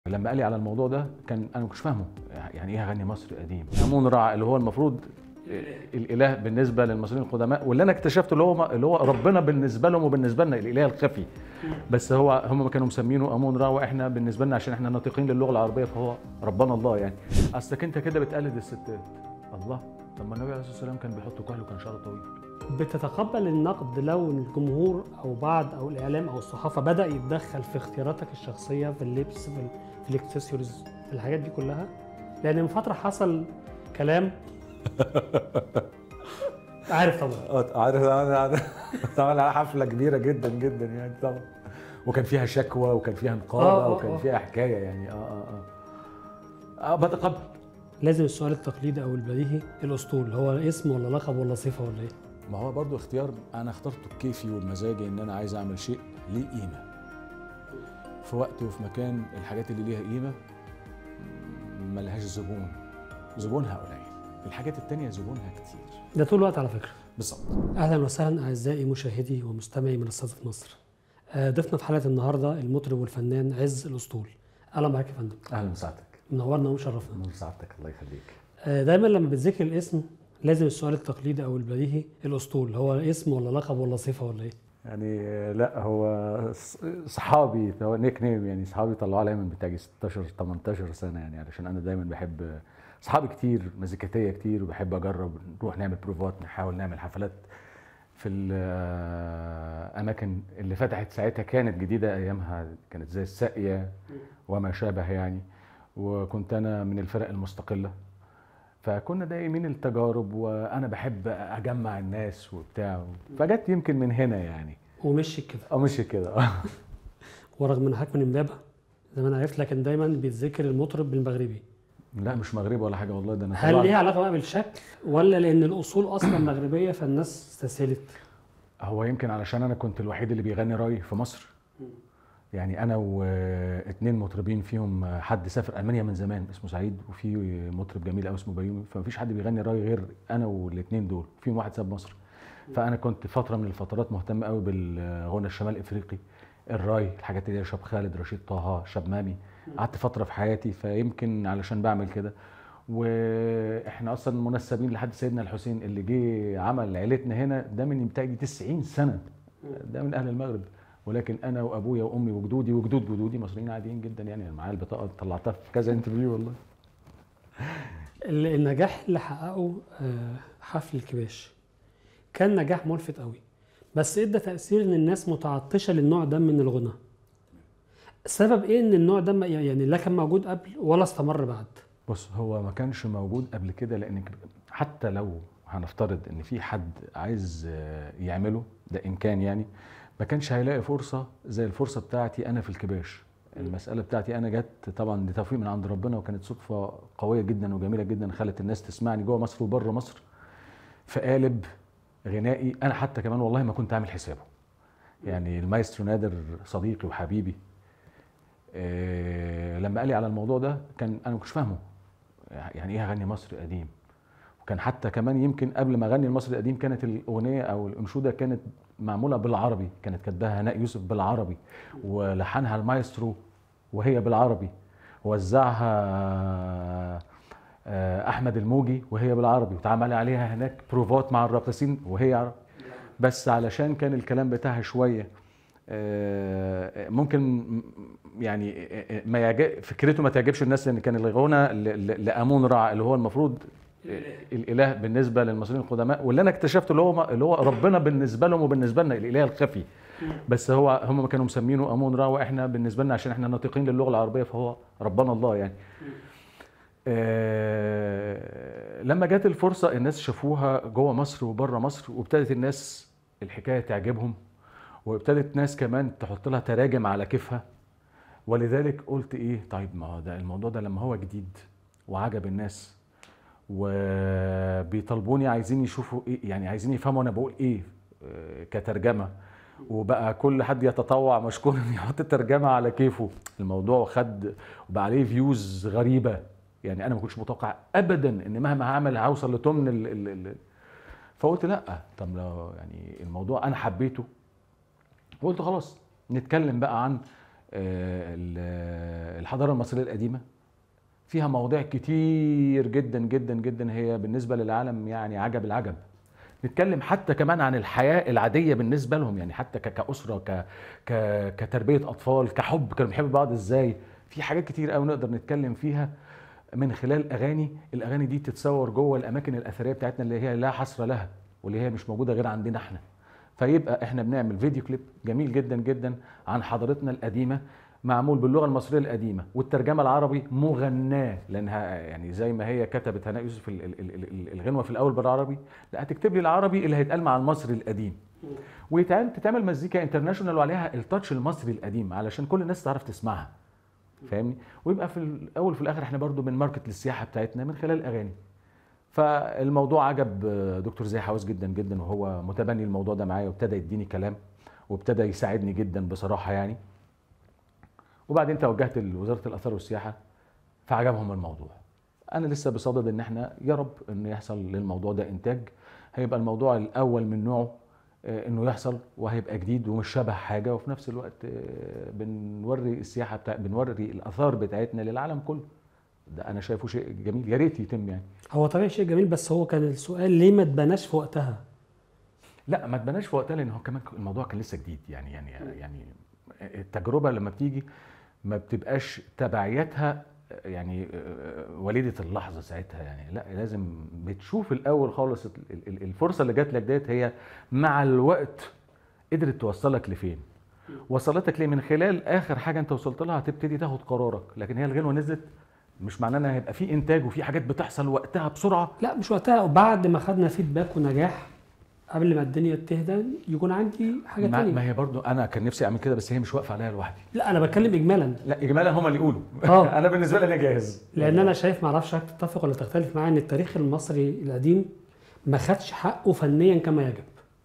لما قال لي على الموضوع ده كان انا ما كنتش فاهمه يعني ايه اغني مصري قديم امون رع اللي هو المفروض الاله بالنسبه للمصريين القدماء واللي انا اكتشفته اللي هو اللي هو ربنا بالنسبه لهم وبالنسبه لنا الاله الخفي بس هو هم كانوا مسمينه امون را واحنا بالنسبه لنا عشان احنا ناطقين للغه العربيه فهو ربنا الله يعني اصلك انت كده بتقلد الستات الله طب ما النبي عليه الصلاه والسلام كان بيحط كحل وكان شعره طويل بتتقبل النقد لو الجمهور او بعض او الاعلام او الصحافه بدا يتدخل في اختياراتك الشخصيه في اللبس في, ال- في الاكسسوارز في الحاجات دي كلها لان من فتره حصل كلام عارف طبعا اه عارف انا طبعا على حفله كبيره جدا جدا يعني طبعا وكان فيها شكوى وكان فيها آه، نقابه آه، وكان آه. فيها حكايه يعني اه اه اه, آه بتقبل لازم السؤال التقليدي او البديهي الاسطول هو اسم ولا لقب ولا صفه ولا ايه ما هو برضو اختيار انا اخترته بكيفي وبمزاجي ان انا عايز اعمل شيء ليه قيمه في وقت وفي مكان الحاجات اللي ليها قيمه م- ملهاش زبون زبونها قليل الحاجات التانية زبونها كتير ده طول الوقت على فكره بالظبط اهلا وسهلا اعزائي مشاهدي ومستمعي منصات في مصر آه، ضيفنا في حلقه النهارده المطرب والفنان عز الاسطول اهلا معاك يا فندم اهلا بسعادتك منورنا ومشرفنا نور سعادتك الله يخليك آه، دايما لما بتذكر الاسم لازم السؤال التقليدي او البديهي الاسطول هو اسم ولا لقب ولا صفه ولا ايه يعني آه، لا هو ص- صحابي هو نيك نيم يعني صحابي طلعوا عليا من بتاعي 16 18 سنه يعني علشان انا دايما بحب صحابي كتير مزيكاتيه كتير وبحب اجرب نروح نعمل بروفات نحاول نعمل حفلات في الاماكن اللي فتحت ساعتها كانت جديده ايامها كانت زي الساقيه وما شابه يعني وكنت انا من الفرق المستقله فكنا دايمين التجارب وانا بحب اجمع الناس وبتاع فجت يمكن من هنا يعني ومشي كده اه مش كده اه ورغم ان حضرتك من امبابه زي ما انا عرفت لكن دايما بيتذكر المطرب بالمغربي لا مش مغربي ولا حاجه والله ده انا هل طلعت- ليها علاقه بقى بالشكل ولا لان الاصول اصلا مغربيه فالناس استسهلت هو يمكن علشان انا كنت الوحيد اللي بيغني راي في مصر يعني انا واثنين مطربين فيهم حد سافر المانيا من زمان اسمه سعيد وفي مطرب جميل قوي اسمه بيومي فمفيش حد بيغني راي غير انا والاثنين دول فيهم واحد ساب مصر فانا كنت فتره من الفترات مهتم قوي بالغنى الشمال افريقي الراي الحاجات اللي هي شاب خالد رشيد طه شاب مامي قعدت فتره في حياتي فيمكن علشان بعمل كده واحنا اصلا منسبين لحد سيدنا الحسين اللي جه عمل عيلتنا هنا ده من بتاعي 90 سنه ده من اهل المغرب ولكن انا وابويا وامي وجدودي وجدود جدودي مصريين عاديين جدا يعني أنا معايا البطاقه طلعتها في كذا انترفيو والله ال- النجاح اللي حققه آه، حفل الكباش كان نجاح ملفت قوي بس ادى تاثير ان الناس متعطشه للنوع ده من الغنى السبب ايه ان النوع ده ما- يعني لا كان موجود قبل ولا استمر بعد بص هو ما كانش موجود قبل كده لان حتى لو هنفترض ان في حد عايز آه، يعمله ده ان كان يعني ما كانش هيلاقي فرصه زي الفرصه بتاعتي انا في الكباش المساله بتاعتي انا جت طبعا دي توفيق من عند ربنا وكانت صدفه قويه جدا وجميله جدا خلت الناس تسمعني جوه مصر وبره مصر في قالب غنائي انا حتى كمان والله ما كنت عامل حسابه يعني المايسترو نادر صديقي وحبيبي آه، لما قال لي على الموضوع ده كان انا ما كنتش فاهمه يعني ايه اغني مصري قديم وكان حتى كمان يمكن قبل ما اغني المصري القديم كانت الاغنيه او الانشوده كانت معموله بالعربي كانت كاتباها هناء يوسف بالعربي ولحنها المايسترو وهي بالعربي وزعها آه، احمد الموجي وهي بالعربي واتعمل عليها هناك بروفات مع الراقصين وهي عربي بس علشان كان الكلام بتاعها شويه آه، ممكن م- يعني آه، ما يعجب فكرته ما تعجبش الناس لان كان الغنى ل- ل- لامون رع اللي هو المفروض الاله بالنسبه للمصريين القدماء واللي انا اكتشفته اللي هو اللي هو ربنا بالنسبه لهم وبالنسبه لنا الاله الخفي بس هو هم كانوا مسمينه امون را واحنا بالنسبه لنا عشان احنا ناطقين للغه العربيه فهو ربنا الله يعني آه، لما جت الفرصه الناس شافوها جوه مصر وبره مصر وابتدت الناس الحكايه تعجبهم وابتدت ناس كمان تحط لها تراجم على كيفها ولذلك قلت ايه طيب ما هو ده الموضوع ده لما هو جديد وعجب الناس وبيطالبوني عايزين يشوفوا ايه يعني عايزين يفهموا انا بقول ايه آه، كترجمه وبقى كل حد يتطوع مشكور ان يحط ترجمه على كيفه الموضوع خد وبقى عليه فيوز غريبه يعني انا ما كنتش متوقع ابدا ان مهما هعمل هوصل لتمن ال ال ال فقلت لا طب لو يعني الموضوع انا حبيته وقلت خلاص نتكلم بقى عن آه، ال- الحضاره المصريه القديمه فيها مواضيع كتير جدا جدا جدا هي بالنسبه للعالم يعني عجب العجب نتكلم حتى كمان عن الحياه العاديه بالنسبه لهم يعني حتى ك- كاسره ك ك كتربيه اطفال كحب كانوا بيحبوا بعض ازاي في حاجات كتير قوي نقدر نتكلم فيها من خلال اغاني الاغاني دي تتصور جوه الاماكن الاثريه بتاعتنا اللي هي لا حصر لها واللي هي مش موجوده غير عندنا احنا فيبقى احنا بنعمل فيديو كليب جميل جدا جدا عن حضارتنا القديمه معمول باللغه المصريه القديمه والترجمه العربي مغناه لانها يعني زي ما هي كتبت هناء يوسف ال- ال- ال- ال- الغنوه في الاول بالعربي لا هتكتب لي العربي اللي هيتقال مع المصري القديم ويتعمل تتعمل مزيكا انترناشونال وعليها التاتش المصري القديم علشان كل الناس تعرف تسمعها فاهمني ويبقى في الاول وفي الاخر احنا برضو بنماركت للسياحه بتاعتنا من خلال الاغاني فالموضوع عجب دكتور زي حواس جدا جدا وهو متبني الموضوع ده معايا وابتدى يديني كلام وابتدى يساعدني جدا بصراحه يعني وبعدين توجهت لوزاره الاثار والسياحه فعجبهم الموضوع انا لسه بصدد ان احنا يا رب ان يحصل للموضوع ده انتاج هيبقى الموضوع الاول من نوعه آه، انه يحصل وهيبقى جديد ومش شبه حاجه وفي نفس الوقت آه، بنوري السياحه بتاع بنوري الاثار بتاعتنا للعالم كله ده انا شايفه شيء جميل يا ريت يتم يعني هو طبيعي شيء جميل بس هو كان السؤال ليه ما اتبناش في وقتها لا ما اتبناش في وقتها لان هو كمان الموضوع كان لسه جديد يعني يعني يعني التجربه لما بتيجي ما بتبقاش تبعيتها يعني وليده اللحظه ساعتها يعني لا لازم بتشوف الاول خالص ال- ال- الفرصه اللي جات لك ديت هي مع الوقت قدرت توصلك لفين وصلتك ليه من خلال اخر حاجه انت وصلت لها هتبتدي تاخد قرارك لكن هي الغنوه نزلت مش معناه انها هيبقى في انتاج وفي حاجات بتحصل وقتها بسرعه لا مش وقتها وبعد ما خدنا فيدباك ونجاح قبل ما الدنيا تهدى يكون عندي حاجه ما, تانية ما هي برضو انا كان نفسي اعمل كده بس هي مش واقفه عليا لوحدي لا انا بتكلم اجمالا لا اجمالا هم اللي يقولوا آه. انا بالنسبه لي انا جاهز لان انا شايف ما اعرفش حضرتك تتفق ولا تختلف معايا ان التاريخ المصري القديم ما خدش حقه فنيا كما يجب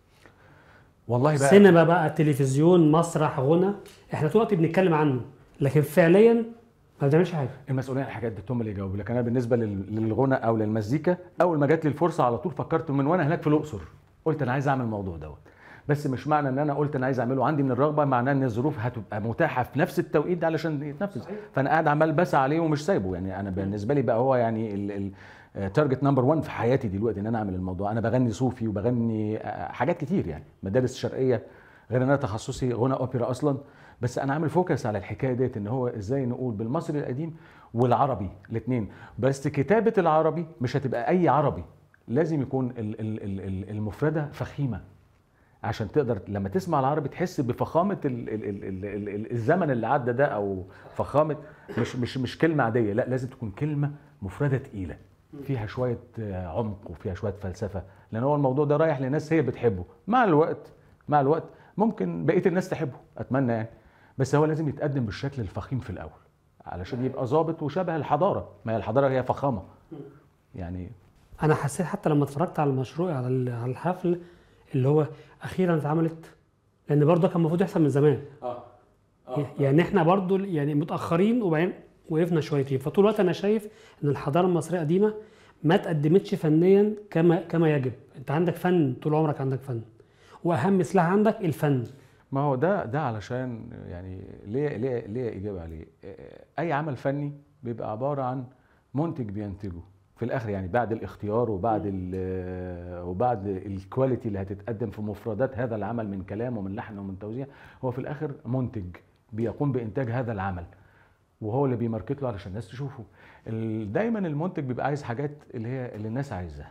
والله بقى سينما بقى تلفزيون مسرح غنى احنا طول الوقت بنتكلم عنه لكن فعليا ما بنعملش حاجه المسؤولين عن الحاجات دي هم اللي يجاوبوا لكن انا بالنسبه لل- للغنى او للمزيكا اول ما جات لي الفرصه على طول فكرت من وانا هناك في الاقصر قلت انا عايز اعمل الموضوع دوت بس مش معنى ان انا قلت انا عايز اعمله عندي من الرغبه معناه ان الظروف هتبقى متاحه في نفس التوقيت ده علشان يتنفذ فانا قاعد عمال بسعى عليه ومش سايبه يعني انا بالنسبه لي بقى هو يعني التارجت نمبر 1 في حياتي دلوقتي ان انا اعمل الموضوع انا بغني صوفي وبغني آه، حاجات كتير يعني مدارس شرقيه غير ان انا تخصصي غنى اوبرا اصلا بس انا عامل فوكس على الحكايه ديت ان هو ازاي نقول بالمصري القديم والعربي الاثنين بس كتابه العربي مش هتبقى اي عربي لازم يكون ال- ال- ال- ال- المفرده فخيمه عشان تقدر لما تسمع العربي تحس بفخامه ال ال ال ال ال ال الزمن اللي عدى ده او فخامه مش مش مش كلمه عاديه لا لازم تكون كلمه مفرده تقيله فيها شويه آه، عمق وفيها شويه فلسفه لان هو الموضوع ده رايح لناس هي بتحبه مع الوقت مع الوقت ممكن بقيه الناس تحبه اتمنى يعني بس هو لازم يتقدم بالشكل الفخيم في الاول علشان يبقى ظابط وشبه الحضاره ما هي الحضاره هي فخامه يعني انا حسيت حتى لما اتفرجت على المشروع على ال- على الحفل اللي هو اخيرا اتعملت لان برضه كان المفروض يحصل من زمان اه يعني احنا برضه يعني متاخرين وبعدين وقفنا شويتين فطول الوقت انا شايف ان الحضاره المصريه القديمه ما تقدمتش فنيا كما كما يجب انت عندك فن طول عمرك عندك فن واهم سلاح عندك الفن ما هو ده ده علشان يعني ليه ليه ليه اجابه عليه اي عمل فني بيبقى عباره عن منتج بينتجه في الاخر يعني بعد الاختيار وبعد ال- وبعد الكواليتي اللي هتتقدم في مفردات هذا العمل من كلام ومن لحن ومن توزيع هو في الاخر منتج بيقوم بانتاج هذا العمل وهو اللي بيماركت له علشان الناس تشوفه ال- دايما المنتج بيبقى عايز حاجات اللي هي اللي الناس عايزاها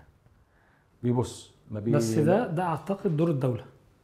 بيبص ما بي بس ده ده اعتقد دور الدوله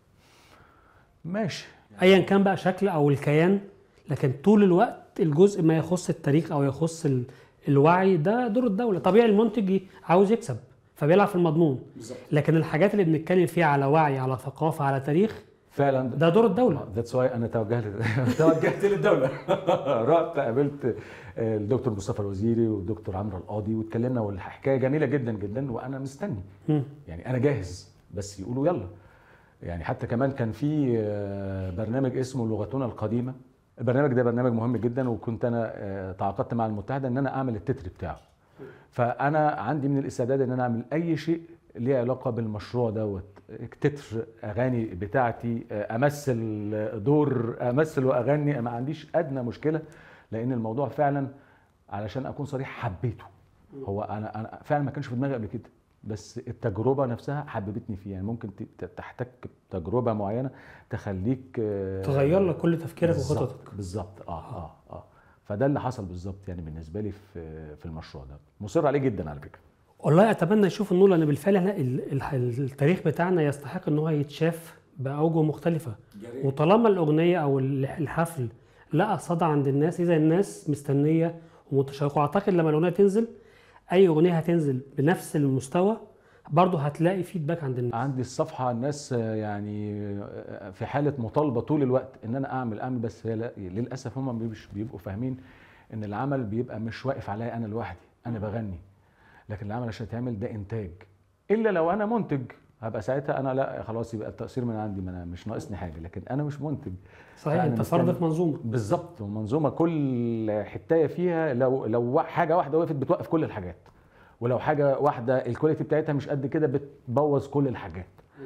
ماشي ايا كان بقى شكل او الكيان لكن طول الوقت الجزء ما يخص التاريخ او يخص ال- الوعي ده دور الدوله طبيعي المنتج عاوز يكسب فبيلعب في المضمون لكن الحاجات اللي بنتكلم فيها على وعي على ثقافه على تاريخ فعلا ده دور الدوله ذاتس واي انا توجهت توجهت للدوله رحت قابلت الدكتور مصطفى الوزيري والدكتور عمرو القاضي واتكلمنا والحكايه جميله جدا جدا وانا مستني مم. يعني انا جاهز بس يقولوا يلا يعني حتى كمان كان في آه، برنامج اسمه لغتنا القديمه البرنامج ده برنامج مهم جدا وكنت انا آه، تعاقدت مع المتحده ان انا اعمل التتر بتاعه فانا عندي من الاستعداد ان انا اعمل اي شيء ليه علاقه بالمشروع دوت تتر اغاني بتاعتي امثل دور امثل واغني ما عنديش ادنى مشكله لان الموضوع فعلا علشان اكون صريح حبيته هو انا انا فعلا ما كانش في دماغي قبل كده بس التجربه نفسها حببتني فيها يعني ممكن ت- تحتك بتجربه معينه تخليك آه، تغير لك كل تفكيرك بالظبط- وخططك بالظبط اه اه اه فده اللي حصل بالظبط يعني بالنسبه لي في في المشروع ده مصر عليه جدا على فكره والله اتمنى يشوف النور لان بالفعل احنا ال- ال- التاريخ بتاعنا يستحق ان هو يتشاف باوجه مختلفه وطالما الاغنيه او ال- الحفل لقى صدى عند الناس اذا الناس مستنيه ومتشوقه واعتقد لما الاغنيه تنزل اي اغنيه هتنزل بنفس المستوى برضه هتلاقي فيدباك عند الناس عندي الصفحه الناس آه، يعني آه، في حاله مطالبه طول الوقت ان انا اعمل اعمل بس هي لا- للاسف هم مش بيبقوا فاهمين ان العمل بيبقى مش واقف عليا انا لوحدي انا بغني لكن العمل عشان يتعمل ده انتاج الا لو انا منتج هبقى ساعتها انا لا خلاص يبقى التقصير من عندي ما انا مش ناقصني حاجه لكن انا مش منتج صحيح فأنا انت فرد مستني. في منظومه بالظبط ومنظومه كل حتايه فيها لو لو حاجه واحده وقفت بتوقف كل الحاجات ولو حاجه واحده الكواليتي بتاعتها مش قد كده بتبوظ كل الحاجات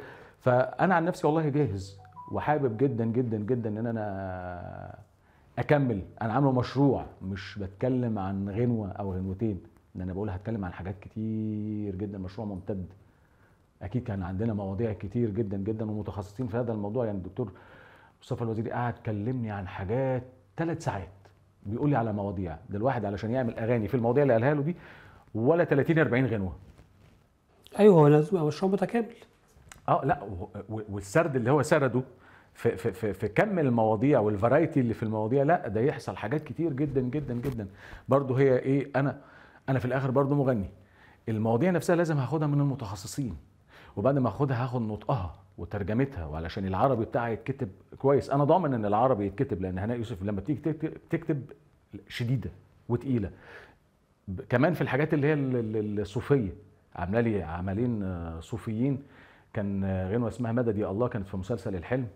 فانا عن نفسي والله جاهز وحابب جدا جدا جدا ان انا اكمل انا عامله مشروع مش بتكلم عن غنوه او غنوتين ان انا بقول هتكلم عن حاجات كتير جدا مشروع ممتد اكيد كان عندنا مواضيع كتير جدا جدا ومتخصصين في هذا الموضوع يعني الدكتور مصطفى الوزيري قعد كلمني عن حاجات ثلاث ساعات بيقول لي على مواضيع ده الواحد علشان يعمل اغاني في المواضيع اللي قالها له دي ولا 30 40 غنوه ايوه هو لازم يبقى مشروع متكامل اه لا و- و- والسرد اللي هو سرده في في في, في كم المواضيع والفرايتي اللي في المواضيع لا ده يحصل حاجات كتير جدا جدا جدا برضه هي ايه انا انا في الاخر برضه مغني المواضيع نفسها لازم هاخدها من المتخصصين وبعد ما اخدها هاخد نطقها وترجمتها وعلشان العربي بتاعي يتكتب كويس انا ضامن ان العربي يتكتب لان هناء يوسف لما تيجي تكتب, تكتب شديده وتقيله ب- كمان في الحاجات اللي هي ال- ال- الصوفيه عامله لي عملين آه، صوفيين كان آه، غنوه اسمها مدد يا الله كانت في مسلسل الحلم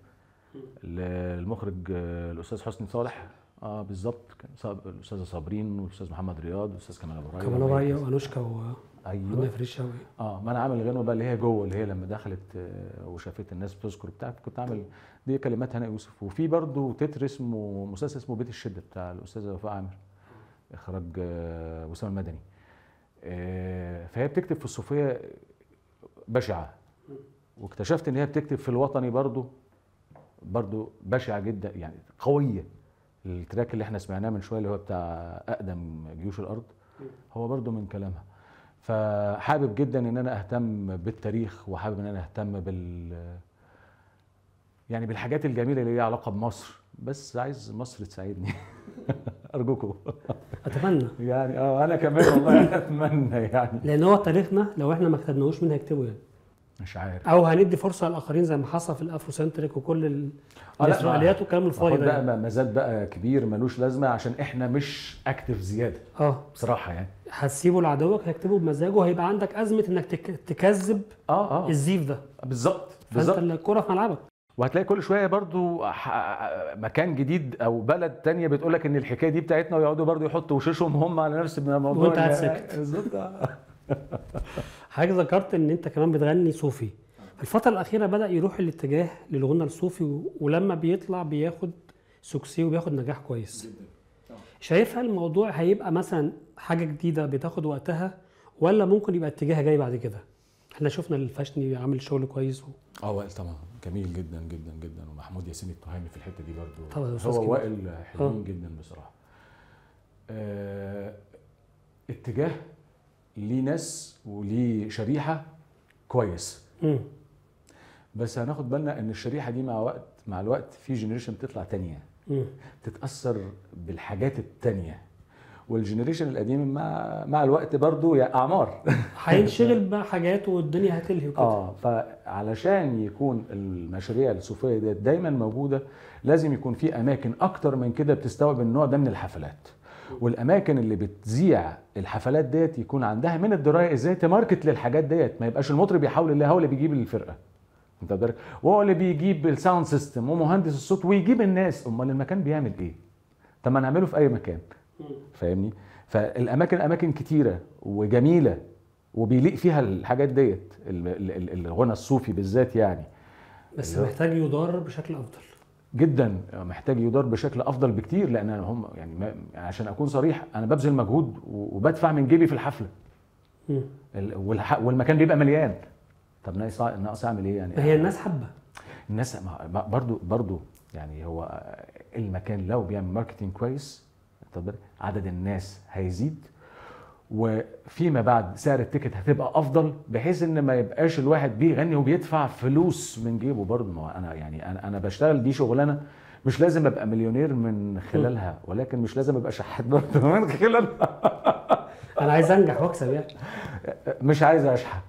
ل- المخرج آه، الاستاذ حسني صالح اه بالظبط كان صاب- الاستاذه صابرين والاستاذ محمد رياض والاستاذ كمال ابو رايه كمان رايه وانوشكا و- ايوه وهنا فريد شوقي اه ما انا عامل غنوه بقى اللي هي جوه اللي هي لما دخلت آه، وشافت الناس بتذكر بتاع كنت عامل دي كلمات هناء يوسف وفي برضه تتر اسمه مسلسل اسمه بيت الشده بتاع الاستاذه وفاء عامر اخراج آه، وسام المدني آه، فهي بتكتب في الصوفيه بشعه واكتشفت ان هي بتكتب في الوطني برضه برضه بشعه جدا يعني قويه التراك اللي احنا سمعناه من شويه اللي هو بتاع اقدم جيوش الارض هو برضه من كلامها فحابب جدا ان انا اهتم بالتاريخ وحابب ان انا اهتم بال يعني بالحاجات الجميله اللي ليها علاقه بمصر بس عايز مصر تساعدني ارجوكم اتمنى يعني اه انا كمان والله اتمنى يعني لان هو تاريخنا لو احنا ما كتبناهوش مين هيكتبه يعني مش عارف او هندي فرصه للاخرين زي ما حصل في الافروسنتريك وكل ال- آه، لا، الاسرائيليات والكلام الفاضي المفروض ده بقى يعني. ما- مازال بقى كبير ملوش لازمه عشان احنا مش اكتف زياده اه بصراحه يعني هتسيبه لعدوك هيكتبه بمزاجه هيبقى عندك ازمه انك تك- تكذب اه اه الزيف ده بالظبط فانت بالظبط الكوره في ملعبك وهتلاقي كل شويه برضو ح- مكان جديد او بلد تانية بتقول لك ان الحكايه دي بتاعتنا ويقعدوا برضو يحطوا وشوشهم هم على نفس الموضوع وأنت قاعد اللي- ساكت. بالظبط آه. حضرتك ذكرت ان انت كمان بتغني صوفي الفتره الاخيره بدا يروح الاتجاه للغنى الصوفي و- ولما بيطلع بياخد سكسي وبياخد نجاح كويس شايفها الموضوع هيبقى مثلا حاجه جديده بتاخد وقتها ولا ممكن يبقى اتجاه جاي بعد كده احنا شفنا الفاشني عامل شغل كويس و... اه وائل طبعا جميل جدا جدا جدا ومحمود ياسين التهامي في الحته دي برضو طبعا أستاذ هو كبير. وائل حلوين آه. جدا بصراحه آه اتجاه ليه ناس وليه شريحه كويس مم. بس هناخد بالنا ان الشريحه دي مع وقت مع الوقت في جنريشن بتطلع تانية مم. تتاثر بالحاجات التانية والجنريشن القديم مع مع الوقت برضو يا اعمار هينشغل بحاجات والدنيا هتلهي وكده اه فعلشان يكون المشاريع الصوفيه ديت دايما موجوده لازم يكون في اماكن اكتر من كده بتستوعب النوع ده من الحفلات والاماكن اللي بتذيع الحفلات ديت يكون عندها من الدرايه ازاي تماركت للحاجات ديت ما يبقاش المطرب يحاول اللي هو اللي بيجيب الفرقه انت بالك وهو اللي بيجيب الساوند سيستم ومهندس الصوت ويجيب الناس امال المكان بيعمل ايه طب ما نعمله في اي مكان فاهمني فالاماكن اماكن كتيره وجميله وبيليق فيها الحاجات ديت ال- ال- ال- الغنى الصوفي بالذات يعني بس اللي هو- محتاج يدار بشكل افضل جدا محتاج يدار بشكل افضل بكتير لان هم يعني ما عشان اكون صريح انا ببذل مجهود و- وبدفع من جيبي في الحفله مم. ال- والح- والمكان بيبقى مليان طب ناقص ناقص اعمل ايه يعني ما هي الناس حابه الناس ما- ما- برضو برضو يعني هو المكان لو بيعمل ماركتينج كويس واخد بالك؟ عدد الناس هيزيد وفيما بعد سعر التيكت هتبقى افضل بحيث ان ما يبقاش الواحد بيغني وبيدفع فلوس من جيبه برضه ما هو انا يعني انا انا بشتغل دي شغلانه مش لازم ابقى مليونير من خلالها ولكن مش لازم ابقى شحات برضه من خلالها انا عايز انجح واكسب يعني مش عايز اشحت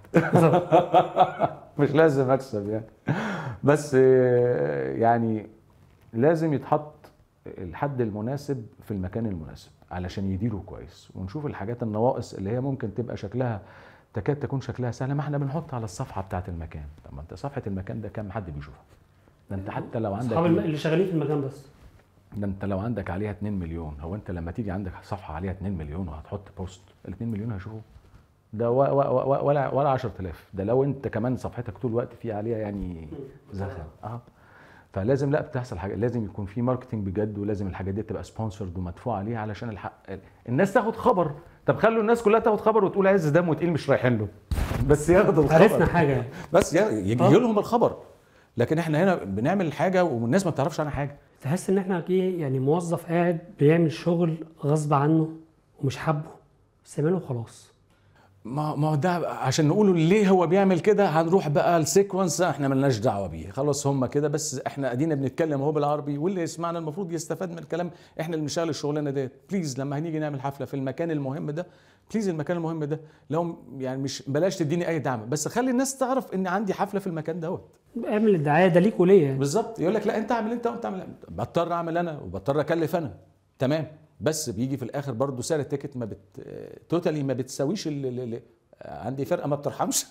مش لازم اكسب يعني بس آه، يعني لازم يتحط الحد المناسب في المكان المناسب علشان يديره كويس ونشوف الحاجات النواقص اللي هي ممكن تبقى شكلها تكاد تكون شكلها سهله ما احنا بنحط على الصفحه بتاعه المكان طب ما انت صفحه المكان ده كام حد بيشوفها ده انت حتى لو عندك اصحاب الم- اللي شغالين في المكان بس ده انت لو عندك عليها 2 مليون هو انت لما تيجي عندك صفحه عليها 2 مليون وهتحط بوست ال 2 مليون هيشوفوه ده و- و- و- ولا ولا 10000 ده لو انت كمان صفحتك طول الوقت في عليها يعني زخم اه فلازم لا بتحصل حاجه لازم يكون في ماركتنج بجد ولازم الحاجات دي تبقى سبونسرد ومدفوع عليها علشان الحق الناس تاخد خبر طب خلوا الناس كلها تاخد خبر وتقول عايز دم وتقيل مش رايحين له بس ياخدوا الخبر عرفنا حاجه يعني بس يجي آه. لهم الخبر لكن احنا هنا بنعمل الحاجه والناس ما بتعرفش عنها حاجه تحس ان احنا ايه يعني موظف قاعد بيعمل شغل غصب عنه ومش حابه بس يعمله وخلاص ما ما هو ده عشان نقوله ليه هو بيعمل كده هنروح بقى السيكونس احنا ملناش دعوه بيه خلاص هم كده بس احنا ادينا بنتكلم اهو بالعربي واللي يسمعنا المفروض يستفاد من الكلام احنا اللي بنشتغل الشغلانه ديت بليز لما هنيجي نعمل حفله في المكان المهم ده بليز المكان المهم ده لو يعني مش بلاش تديني اي دعم بس خلي الناس تعرف ان عندي حفله في المكان دوت اعمل الدعايه ده ليك وليا يعني بالظبط يقول لك لا انت اعمل انت وانت اعمل بضطر اعمل انا وبضطر اكلف انا تمام بس بيجي في الاخر برضو سعر التيكت ما بت توتالي ما بتساويش ال- ال- ال- عندي فرقه ما بترحمش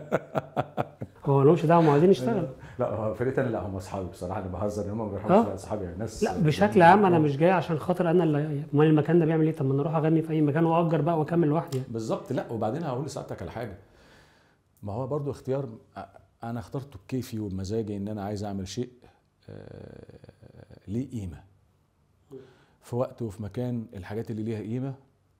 هو ملوش دعوه ما عايزين يشتغل لا هو فرقتي انا لا هم اصحابي بصراحه انا بهزر هم ما آه. بيرحموش لا، اصحابي يعني ناس لا بشكل عام انا مش جاي عشان خاطر انا اللي امال المكان ده بيعمل ايه طب ما انا اروح اغني في اي مكان واجر بقى واكمل لوحدي يعني. بالظبط لا وبعدين هقول لسعادتك على حاجه ما هو برضو اختيار انا اخترته بكيفي وبمزاجي ان انا عايز اعمل شيء آه، ليه قيمه في وقت وفي مكان الحاجات اللي ليها قيمه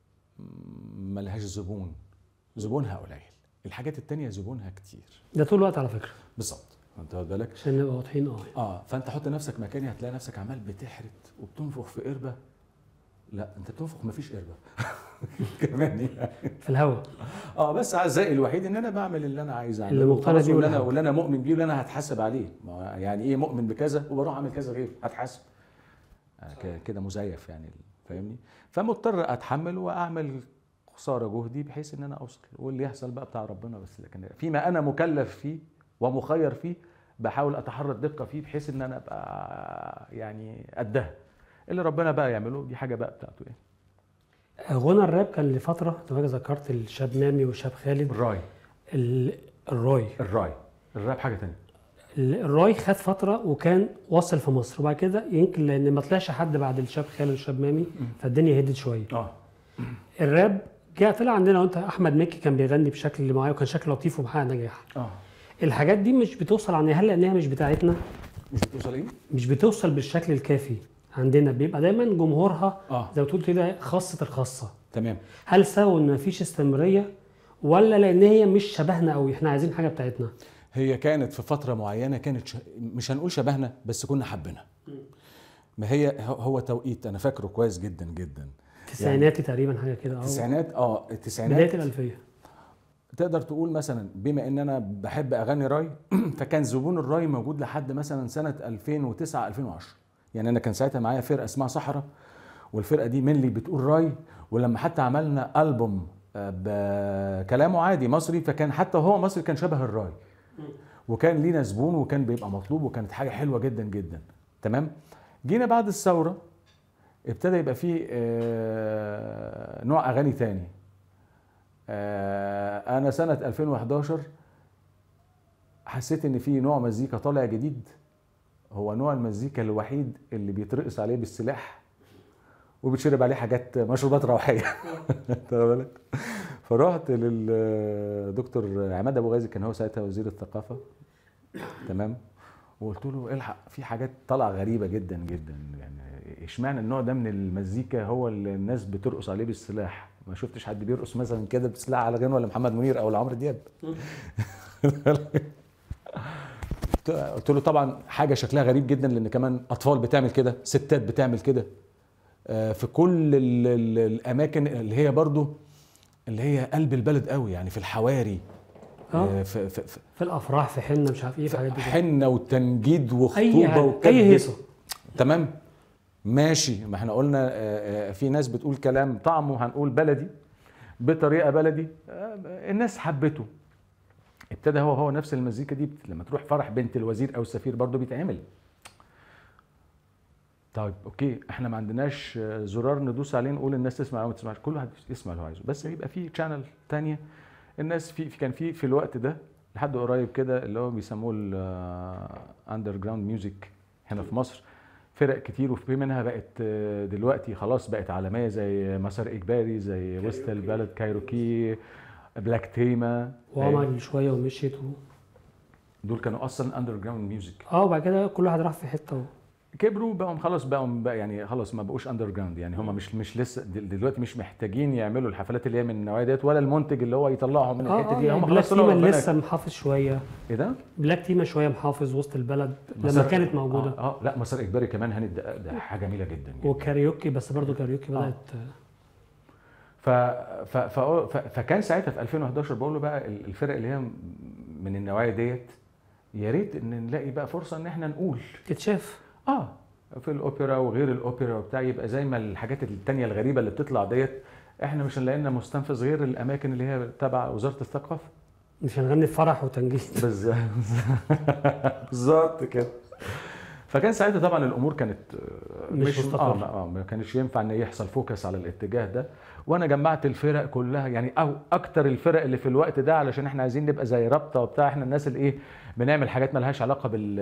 م- ملهاش زبون زبونها قليل الحاجات التانية زبونها كتير ده طول الوقت على فكره بالظبط انت واخد بالك عشان نبقى واضحين اه اه فانت حط نفسك مكاني هتلاقي نفسك عمال بتحرت وبتنفخ في قربه لا انت بتنفخ مفيش قربه كمان يعني في الهواء اه بس اعزائي الوحيد ان انا بعمل اللي انا عايز اعمله اللي مقتنع وخلاص بيه واللي انا والحق. واللي انا مؤمن بيه واللي انا هتحاسب عليه ما هو يعني ايه مؤمن بكذا وبروح اعمل كذا غيره هتحاسب آه، ك- كده مزيف يعني فاهمني فمضطر اتحمل واعمل خساره جهدي بحيث ان انا اوصل واللي يحصل بقى بتاع ربنا بس لكن فيما انا مكلف فيه ومخير فيه بحاول اتحرى الدقه فيه بحيث ان انا ابقى يعني قدها اللي ربنا بقى يعمله دي حاجه بقى بتاعته يعني غنى الراب كان لفتره انت فاكر ذكرت الشاب نامي والشاب خالد الراي ال- الراي الراي الراب حاجه تانية ال- الراي خد فتره وكان واصل في مصر وبعد كده يمكن لان ما طلعش حد بعد الشاب خالد والشاب مامي فالدنيا هدت شويه اه الراب جه طلع عندنا وانت احمد مكي كان بيغني بشكل معين وكان شكل لطيف ومحقق نجاح اه الحاجات دي مش بتوصل عن هل لانها مش بتاعتنا مش بتوصل ايه؟ مش بتوصل بالشكل الكافي عندنا بيبقى دايما جمهورها اه زي ما تقول كده خاصه الخاصه تمام هل سبب ان مفيش استمراريه ولا لان هي مش شبهنا قوي احنا عايزين حاجه بتاعتنا هي كانت في فتره معينه كانت ش... مش هنقول شبهنا بس كنا حابينها ما هي هو- هو توقيت انا فاكره كويس جدا جدا تسعيناتي تقريبا حاجه كده او التسعينات اه بدايه التسعينات الالفيه تقدر تقول مثلا بما ان انا بحب اغاني راي فكان زبون الراي موجود لحد مثلا سنه 2009 2010 يعني انا كان ساعتها معايا فرقه اسمها صحراء والفرقه دي منلي بتقول راي ولما حتى عملنا البوم آه، بكلامه عادي مصري فكان حتى هو مصري كان شبه الراي وكان لينا زبون وكان بيبقى مطلوب وكانت حاجه حلوه جدا جدا تمام جينا بعد الثوره ابتدى يبقى فيه آه، نوع اغاني تاني آه، انا سنه 2011 حسيت ان في نوع مزيكا طالع جديد هو نوع المزيكا الوحيد اللي بيترقص عليه بالسلاح وبتشرب عليه حاجات مشروبات روحيه واخد بالك فرحت للدكتور عماد ابو غازي كان هو ساعتها وزير الثقافه تمام وقلت له الحق في حاجات طالعه غريبه جدا جدا يعني اشمعنى النوع ده من المزيكا هو اللي الناس بترقص عليه بالسلاح ما شفتش حد بيرقص مثلا كده بسلاح على غنوه لمحمد منير او لعمرو دياب قلت له طبعا حاجه شكلها غريب جدا لان كمان اطفال بتعمل كده ستات بتعمل كده آه، في كل ال ال الاماكن اللي هي برضو اللي هي قلب البلد قوي يعني في الحواري اه آه، في, في, في في الافراح في حنه مش عارف ايه في حاجات دي كده. حنه وتنجيد اي وخطوبه حاجة، وكتب اي هيصه تمام ماشي ما احنا قلنا آه، آه، في ناس بتقول كلام طعمه هنقول بلدي بطريقه بلدي آه، الناس حبته ابتدى هو هو نفس المزيكا دي بت- لما تروح فرح بنت الوزير او السفير برضه بيتعمل طيب اوكي احنا ما عندناش آه، زرار ندوس عليه نقول الناس تسمع او ما تسمعش كل واحد يسمع اللي هو عايزه بس يبقى في شانل تانية الناس في في- كان في في الوقت ده لحد قريب كده اللي هو بيسموه الاندر جراوند ميوزك هنا في مصر فرق كتير وفي منها بقت آه، دلوقتي خلاص بقت عالميه زي مسار اجباري زي وسط البلد كايروكي بلاك تيما وعمل شويه ومشيت و... دول كانوا اصلا اندر جراوند ميوزك اه وبعد كده كل واحد راح في حته و... كبروا بقوا خلاص بقوا بقى يعني خلاص ما بقوش اندر جراوند يعني هم مش مش لسه دل- دلوقتي مش محتاجين يعملوا الحفلات اللي هي من النوعيه ديت ولا المنتج اللي هو يطلعهم من اه الحته اه دي يعني هم بلاك خلاص طلعوا تيما ربنا لسه محافظ شويه ايه ده؟ بلاك تيما شويه محافظ وسط البلد لما مسار- كانت موجوده اه, آه لا مسار اجباري كمان هاني ده, ده حاجه جميله جدا, جداً. وكاريوكي بس برضه كاريوكي آه. بدات ف... ف... ف... ف... فكان ساعتها في 2011 بقول له بقى ال- الفرق اللي هي من النوعيه ديت يا ريت ان نلاقي بقى فرصه ان احنا نقول تتشاف اه في الاوبرا وغير الاوبرا وبتاع يبقى زي ما الحاجات التانية الغريبه اللي بتطلع ديت احنا مش هنلاقي لنا مستنفذ غير الاماكن اللي هي تبع وزاره الثقافه مش هنغني في فرح وتنجيد بالظبط بالظبط كده فكان ساعتها طبعا الامور كانت آه، مش اه مستقرة. ما- اه ما كانش ينفع ان يحصل فوكس على الاتجاه ده وانا جمعت الفرق كلها يعني او اكتر الفرق اللي في الوقت ده علشان احنا عايزين نبقى زي رابطه وبتاع احنا الناس اللي ايه بنعمل حاجات مالهاش علاقه بال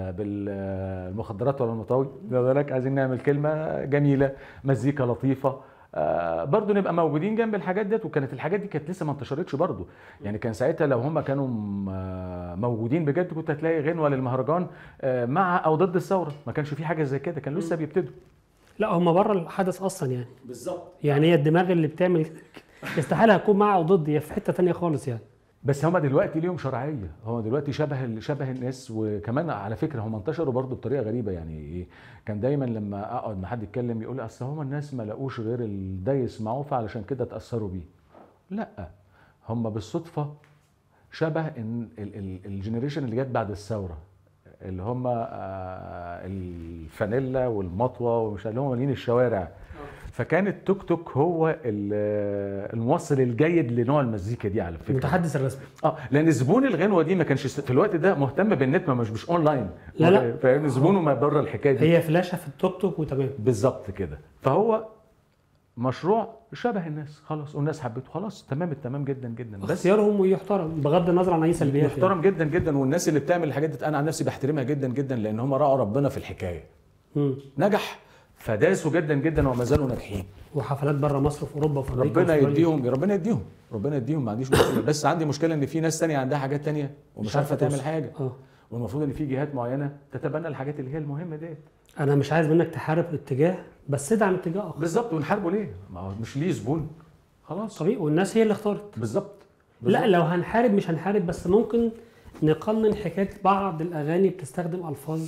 بالمخدرات ولا المطاوي واخد بالك عايزين نعمل كلمه جميله مزيكا لطيفه آه برضو نبقى موجودين جنب الحاجات ديت وكانت الحاجات دي كانت لسه ما انتشرتش برضو يعني كان ساعتها لو هم كانوا م- آه، موجودين بجد كنت هتلاقي غنوه للمهرجان آه، مع او ضد الثوره ما كانش في حاجه زي كده كان لسه بيبتدوا لا هم بره الحدث اصلا يعني بالظبط يعني هي الدماغ اللي بتعمل استحاله هتكون مع او ضد هي في حته تانية خالص يعني بس هما دلوقتي ليهم شرعيه هو دلوقتي شبه ال- شبه الناس وكمان على فكره هم انتشروا برضو بطريقه غريبه يعني ايه كان دايما لما اقعد مع حد يتكلم يقول اصل هم الناس ما لقوش غير ال- ده يسمعوه فعلشان كده اتاثروا بيه لا هم بالصدفه شبه ان ال- ال- الجنريشن اللي جت بعد الثوره اللي هم آه، الفانيلا والمطوه ومش اللي هم مالين الشوارع فكان التوك توك هو ال- الموصل الجيد لنوع المزيكا دي على فكره المتحدث الرسمي اه لان زبون الغنوه دي ما كانش س- في الوقت ده مهتم بالنت ما مش مش اونلاين لا، لا. فاهم زبونه ما بره الحكايه دي هي فلاشه في التوك توك وتمام بالظبط كده فهو مشروع شبه الناس خلاص والناس حبته خلاص تمام التمام جدا جدا بس اختيارهم ويحترم بغض النظر عن اي سلبيات يعني. محترم جدا جدا والناس اللي بتعمل الحاجات دي انا عن نفسي بحترمها جدا جدا لان هم راعوا ربنا في الحكايه مم. نجح فداسوا جدا جدا وما زالوا ناجحين وحفلات بره مصر وفي اوروبا وفي امريكا ربنا وأستراليا. يديهم ربنا يديهم ربنا يديهم ما عنديش مشكله بس عندي مشكله ان في ناس تانية عندها حاجات تانية ومش مش عارفه عارفة تعمل توصل. حاجه اه والمفروض ان في جهات معينه تتبنى الحاجات اللي هي المهمه ديت انا مش عايز منك تحارب اتجاه بس ادعم اتجاه اخر بالظبط ونحاربه ليه؟ ما هو مش ليه زبون خلاص طبيعي والناس هي اللي اختارت بالظبط لا بالظبط. لو هنحارب مش هنحارب بس ممكن نقنن حكايه بعض الاغاني بتستخدم الفاظ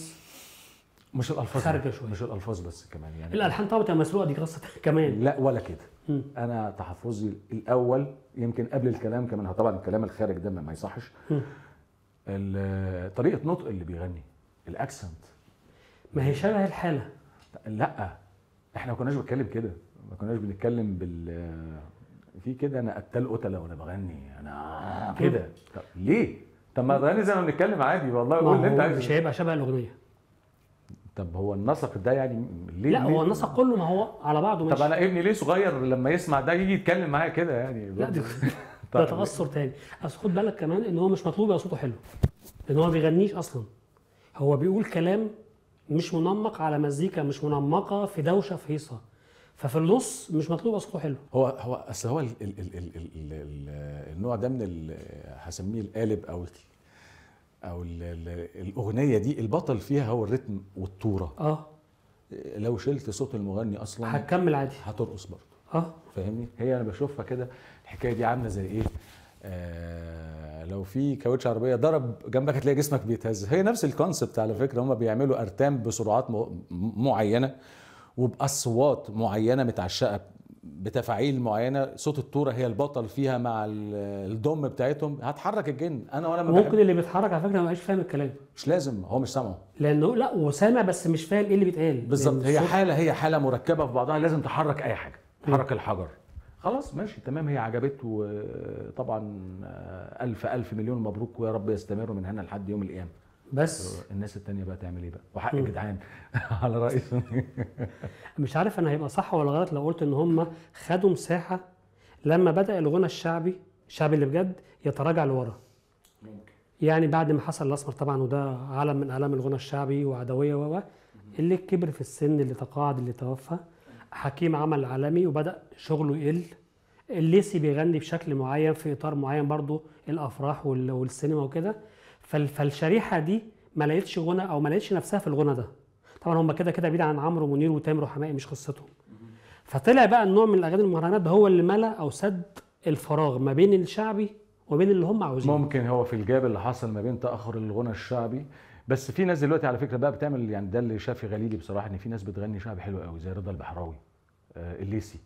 مش الالفاظ خارجة شوية. مش الالفاظ بس كمان يعني الالحان طبعا بتبقى مسروقه دي قصه كمان لا ولا كده مم. انا تحفظي الاول يمكن قبل الكلام كمان هو طبعا الكلام الخارج ده ما ما يصحش مم. ال- طريقه نطق اللي بيغني الاكسنت ما هي شبه الحاله لا احنا ما كناش بنتكلم كده ما كناش بنتكلم بال في كده انا قتال قتله وانا بغني انا كده طب ليه؟ طب ما تغني زي ما بنتكلم عادي والله قول اللي انت ما هو عايزه مش هيبقى شبه الاغنيه طب هو النسق ده يعني ليه لا ليه؟ هو النسق كله ما هو على بعضه طب ماشي انا ابني ليه صغير لما يسمع ده يجي يتكلم معايا كده يعني لا ده طب ده تاثر تاني اصل خد بالك كمان ان هو مش مطلوب يبقى صوته حلو لان هو ما بيغنيش اصلا هو بيقول كلام مش منمق على مزيكا مش منمقه في دوشه في هيصه ففي النص مش مطلوب اصوته حلو هو هو اصل هو ال ال ال ال ال ال النوع ده من ال- هسميه القالب او ال او ال ال الاغنيه دي البطل فيها هو الريتم والطوره اه لو شلت صوت المغني اصلا هتكمل عادي هترقص برضه اه فاهمني هي انا بشوفها كده الحكايه دي عامله زي ايه آه لو في كاوتش عربيه ضرب جنبك هتلاقي جسمك بيتهز هي نفس الكونسبت على فكره هم بيعملوا ارتام بسرعات م- معينه وباصوات معينه متعشقه بتفاعيل معينه صوت الطوره هي البطل فيها مع ال- الدم بتاعتهم هتحرك الجن انا وانا ما ممكن بحب- اللي بيتحرك على فكره ما يبقاش فاهم الكلام مش لازم هو مش سامعه لانه لا وسامع بس مش فاهم ايه اللي بيتقال بالظبط لأن هي الصوت- حاله هي حاله مركبه في بعضها لازم تحرك اي حاجه تحرك الحجر خلاص ماشي تمام هي عجبته وطبعا آه، الف الف مليون مبروك ويا رب يستمروا من هنا لحد يوم القيامه بس الناس التانية بقى تعمل ايه بقى وحق مم. الجدعان على رأي مش عارف انا هيبقى صح ولا غلط لو قلت ان هم خدوا مساحه لما بدا الغنى الشعبي الشعبي اللي بجد يتراجع لورا يعني بعد ما حصل الاسمر طبعا وده علم من اعلام الغنى الشعبي وعدويه و و، اللي كبر في السن اللي تقاعد اللي توفى حكيم عمل عالمي وبدا شغله يقل الليسي بيغني بشكل معين في اطار معين برضو الافراح وال- والسينما وكده فال- فالشريحه دي ما لقيتش غنى او ما لقيتش نفسها في الغنى ده طبعا هم كده كده بعيد عن عمرو منير وتامر وحماقي مش قصتهم فطلع بقى النوع من الاغاني المهرجانات ده هو اللي ملا او سد الفراغ ما بين الشعبي وبين اللي هم عاوزينه ممكن هو في الجاب اللي حصل ما بين تأخر الغنى الشعبي بس في ناس دلوقتي على فكرة بقى بتعمل يعني ده اللي شافي غليلي بصراحة ان في ناس بتغني شعبي حلو قوي زي رضا البحراوي آه الليسي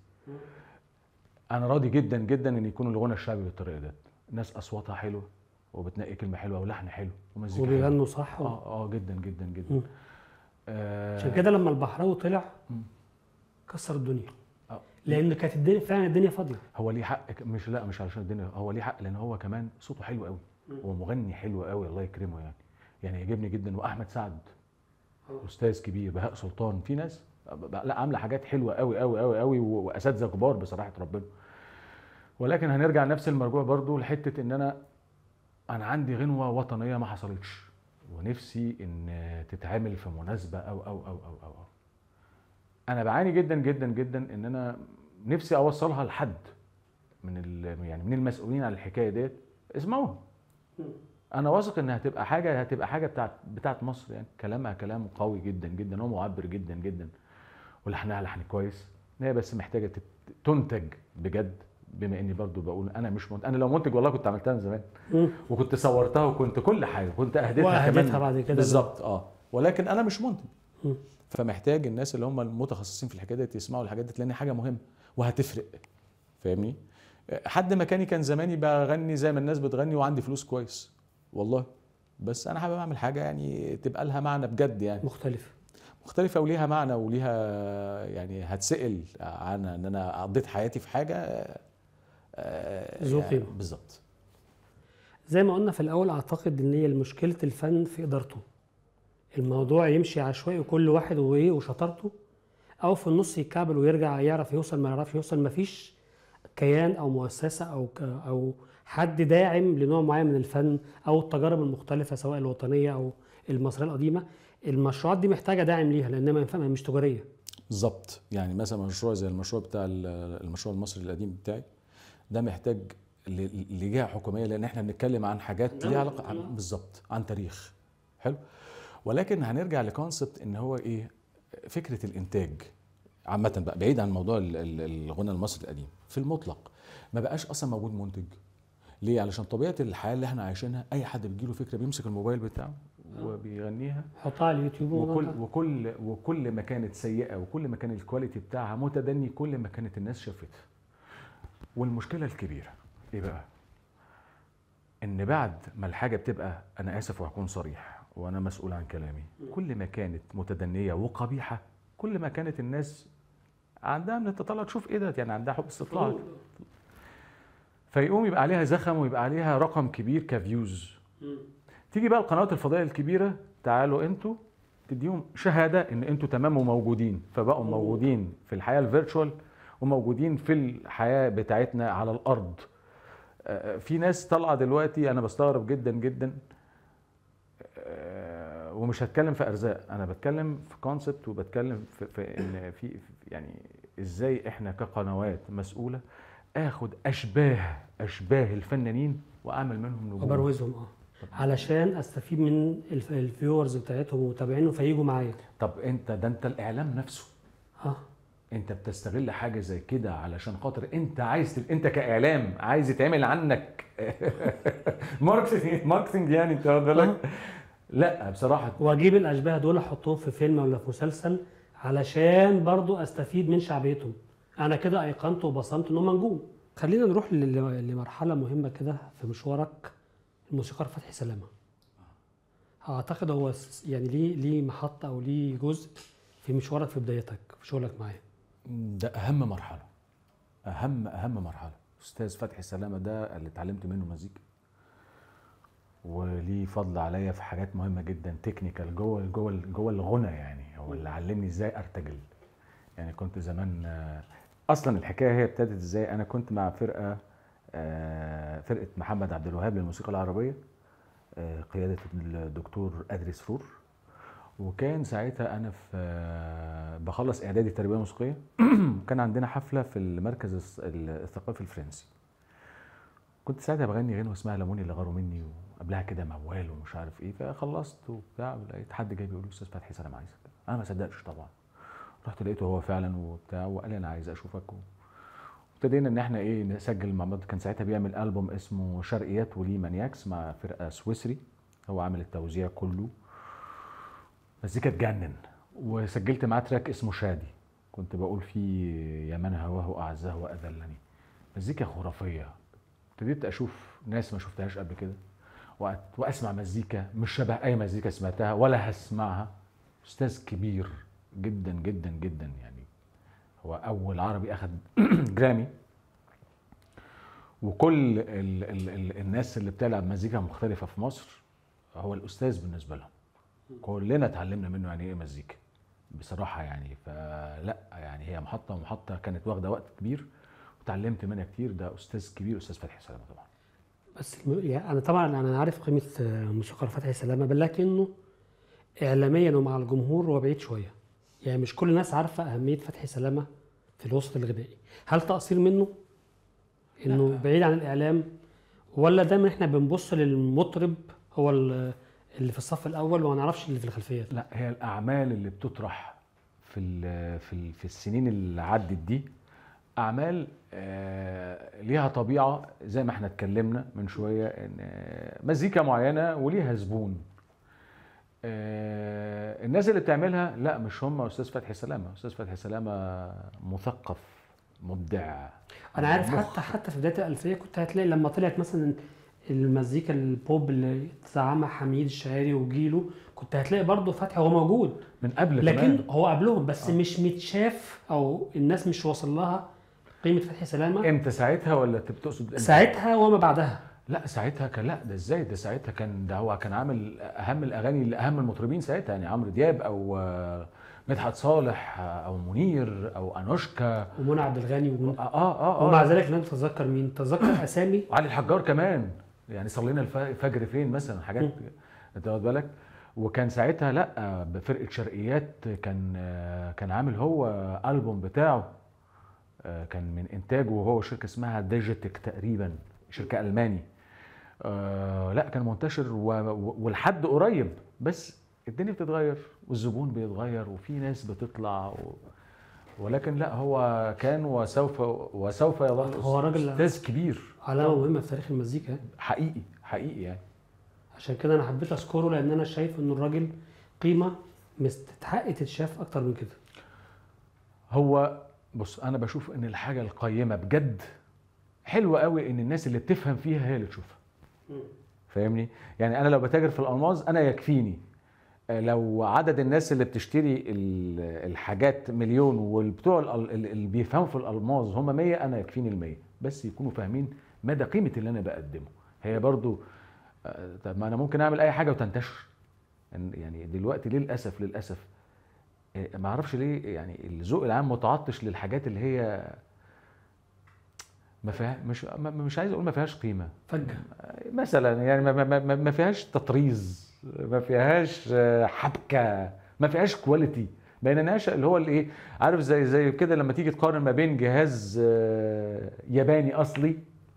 انا راضي جدا جدا ان يكون الغنى الشعبي بالطريقة دي ناس اصواتها حلوة وبتنقي كلمة حلوة ولحن حلو ومزيكا حلوة. وبيغنوا صح و... اه اه جدا جدا جدا مم. آه عشان كده لما البحراوي طلع مم. كسر الدنيا آه. لان كانت الدنيا فعلا الدنيا فاضيه هو ليه حق ك- مش لا مش علشان الدنيا هو ليه حق لان هو كمان صوته حلو قوي هو مغني حلو قوي الله يكرمه يعني يعني يعجبني جدا واحمد سعد استاذ كبير بهاء سلطان في ناس ب- لا عامله حاجات حلوه قوي قوي قوي قوي و- واساتذه كبار بصراحه ربنا ولكن هنرجع نفس المرجوع برضو لحته ان انا انا عندي غنوه وطنيه ما حصلتش ونفسي ان تتعمل في مناسبه او او او او او, أو. انا بعاني جدا جدا جدا ان انا نفسي اوصلها لحد من ال- يعني من المسؤولين عن الحكايه ديت اسمعوها انا واثق انها هتبقى حاجه هتبقى حاجه بتاعت بتاعت مصر يعني كلامها كلام قوي جدا جدا ومعبر جدا جدا ولحنها لحن كويس إن هي بس محتاجه تت- تنتج بجد بما اني برضو بقول انا مش منتج انا لو منتج والله كنت عملتها من زمان مم. وكنت صورتها وكنت كل حاجه كنت اهديتها وأهديتها كمان بعد كده بالظبط اه ولكن انا مش منتج مم. فمحتاج الناس اللي هم المتخصصين في الحكايه دي يسمعوا الحاجات دي لان حاجه مهمه وهتفرق فاهمني حد مكاني كان زماني بغني زي ما الناس بتغني وعندي فلوس كويس والله بس انا حابب اعمل حاجه يعني تبقى لها معنى بجد يعني مختلف مختلفه وليها معنى وليها يعني هتسال عن ان انا قضيت حياتي في حاجه آه، ذو يعني قيمة. بالظبط زي ما قلنا في الاول اعتقد ان هي مشكله الفن في ادارته الموضوع يمشي عشوائي وكل واحد وايه وشطارته او في النص يتكعبل ويرجع يعرف يوصل ما يعرفش يوصل مفيش كيان او مؤسسه او ك او حد داعم لنوع معين من الفن او التجارب المختلفه سواء الوطنيه او المصريه القديمه المشروعات دي محتاجه داعم ليها لانها ما ينفع مش تجاريه بالظبط يعني مثلا مشروع زي المشروع بتاع ال- المشروع المصري القديم بتاعي ده محتاج ل- لجهه حكوميه لان احنا بنتكلم عن حاجات ليها علاقه عن بالظبط عن تاريخ حلو ولكن هنرجع لكونسبت ان هو ايه فكره الانتاج عامه بقى بعيد عن موضوع ال- ال- الغنى المصري القديم في المطلق ما بقاش اصلا موجود منتج ليه علشان طبيعه الحياه اللي احنا عايشينها اي حد بيجيله فكره بيمسك الموبايل بتاعه وبيغنيها حطها على اليوتيوب وكل وكل وكل وكل ما كانت سيئه وكل ما كان الكواليتي بتاعها متدني كل ما كانت الناس شافتها والمشكله الكبيره ايه بقى ان بعد ما الحاجه بتبقى انا اسف وهكون صريح وانا مسؤول عن كلامي كل ما كانت متدنيه وقبيحه كل ما كانت الناس عندها من التطلع تشوف ايه ده يعني عندها حب استطلاع فيقوم يبقى عليها زخم ويبقى عليها رقم كبير كفيوز تيجي بقى القنوات الفضائيه الكبيره تعالوا انتوا تديهم شهاده ان انتوا تمام وموجودين فبقوا موجودين في الحياه الفيرتشوال وموجودين في الحياه بتاعتنا على الارض آه، في ناس طالعه دلوقتي انا بستغرب جدا جدا آه، ومش هتكلم في ارزاق انا بتكلم في كونسبت وبتكلم في, في ان في في- يعني ازاي احنا كقنوات مسؤوله اخد اشباه اشباه الفنانين واعمل منهم نجوم وبروزهم اه علشان استفيد من الف- الفيورز بتاعتهم ومتابعينهم فييجوا معايا طب انت ده انت الاعلام نفسه اه انت بتستغل حاجه زي كده علشان خاطر انت عايز تب... انت كاعلام عايز يتعمل عنك ماركتنج ماركتنج يعني انت واخد بالك لا بصراحه واجيب الاشباه دول احطهم في فيلم ولا في مسلسل علشان برضو استفيد من شعبيتهم انا كده ايقنت وبصمت ان هم نجوم خلينا نروح ل- لمرحله مهمه كده في مشوارك الموسيقار فتحي سلامه اعتقد هو س- يعني ليه ليه محطه او ليه جزء في مشوارك في بدايتك في شغلك معاه ده اهم مرحله اهم اهم مرحله استاذ فتحي سلامه ده اللي اتعلمت منه مزيكا وليه فضل عليا في حاجات مهمه جدا تكنيكال جوه جوه جوه الغنى يعني هو اللي علمني ازاي ارتجل يعني كنت زمان آه، اصلا الحكايه هي ابتدت ازاي انا كنت مع فرقه آه، فرقه محمد عبد الوهاب للموسيقى العربيه آه، قياده الدكتور ادري سرور وكان ساعتها انا في آه، بخلص اعدادي تربيه موسيقيه كان عندنا حفله في المركز الث- الثقافي الفرنسي كنت ساعتها بغني غنوه اسمها لموني اللي غاروا مني وقبلها كده موال ومش عارف ايه فخلصت وبتاع لقيت حد جاي بيقول لي استاذ فتحي سلام عايزك انا ما صدقتش طبعا رحت لقيته هو فعلا وبتاع وقال لي انا عايز اشوفك و... ابتدينا ان احنا ايه نسجل مع بعض كان ساعتها بيعمل البوم اسمه شرقيات وليه مانياكس مع فرقه سويسري هو عامل التوزيع كله مزيكا تجنن وسجلت معاه تراك اسمه شادي كنت بقول فيه يا من هواه اعزه واذلني مزيكا خرافيه ابتديت اشوف ناس ما شفتهاش قبل كده وأت- واسمع مزيكا مش شبه اي مزيكا سمعتها ولا هسمعها استاذ كبير جدا جدا جدا يعني هو اول عربي اخذ جرامي وكل ال ال ال الناس اللي بتلعب مزيكا مختلفه في مصر هو الاستاذ بالنسبه لهم كلنا اتعلمنا منه يعني ايه مزيكا بصراحه يعني فلا يعني هي محطه محطه كانت واخده وقت كبير وتعلمت منها كتير ده استاذ كبير استاذ فتحي سلامه طبعا بس الم- يعني انا طبعا انا عارف قيمه آه، موسيقار فتحي سلامه بل لكنه اعلاميا ومع الجمهور هو بعيد شويه يعني مش كل الناس عارفه اهميه فتحي سلامه في الوسط الغنائي هل تقصير منه انه بعيد عن الاعلام ولا دايما احنا بنبص للمطرب هو ال- اللي في الصف الاول وما نعرفش اللي في الخلفيات لا هي الاعمال اللي بتطرح في ال في ال في السنين اللي عدت دي اعمال آه، ليها طبيعه زي ما احنا اتكلمنا من شويه ان آه، مزيكا معينه وليها زبون آه، الناس اللي بتعملها لا مش هم استاذ فتحي سلامه استاذ فتحي سلامه مثقف مبدع انا عارف مخ. حتى حتى في بدايه الالفيه كنت هتلاقي لما طلعت مثلا المزيكا البوب اللي زعمها حميد الشاعري وجيله كنت هتلاقي برضه فتحي هو موجود من قبل لكن كمان. هو قبلهم بس مش متشاف او الناس مش واصل لها قيمه فتحي سلامه امتى ساعتها ولا انت بتقصد امتى؟ ساعتها وما بعدها لا ساعتها كان لا ده ازاي ده ساعتها كان ده هو كان عامل اهم الاغاني لاهم المطربين ساعتها يعني عمرو دياب او آه، مدحت صالح آه، او منير او انوشكا ومنى عبد الغني ومن... اه اه اه, ومع آه. ذلك لن تتذكر مين تتذكر اسامي وعلي الحجار كمان يعني صلينا الف- الفجر فين مثلا حاجات انت واخد بالك وكان ساعتها لا آه، بفرقه شرقيات كان آه، كان عامل هو البوم بتاعه آه، كان من انتاجه وهو شركه اسمها ديجيتك تقريبا شركه الماني آه، لا كان منتشر و- و- ولحد قريب بس الدنيا بتتغير والزبون بيتغير وفي ناس بتطلع و... ولكن لا هو كان وسوف وسوف يظل هو راجل- استاذ كبير علامه مهمه في تاريخ المزيكا حقيقي حقيقي يعني عشان كده انا حبيت اذكره لان انا شايف ان الراجل قيمه مستحق تتشاف اكتر من كده هو بص انا بشوف ان الحاجه القيمه بجد حلوه قوي ان الناس اللي بتفهم فيها هي اللي تشوفها فاهمني يعني انا لو بتاجر في الالماظ انا يكفيني آه، لو عدد الناس اللي بتشتري ال- الحاجات مليون والبتوع ال- ال- اللي بيفهموا في الالماظ هم 100 انا يكفيني ال 100 بس يكونوا فاهمين مدى قيمه اللي انا بقدمه هي برضو آه، طب ما انا ممكن اعمل اي حاجه وتنتشر يعني دلوقتي للاسف للاسف آه، ما اعرفش ليه يعني الذوق العام متعطش للحاجات اللي هي ما فيها مش ما- مش عايز اقول ما فيهاش قيمه فجاه مثلا يعني ما, ما, ما, ما فيهاش تطريز ما فيهاش آه، حبكه ما فيهاش كواليتي بقينا نعشق اللي هو الايه عارف زي زي كده لما تيجي تقارن ما بين جهاز آه، ياباني اصلي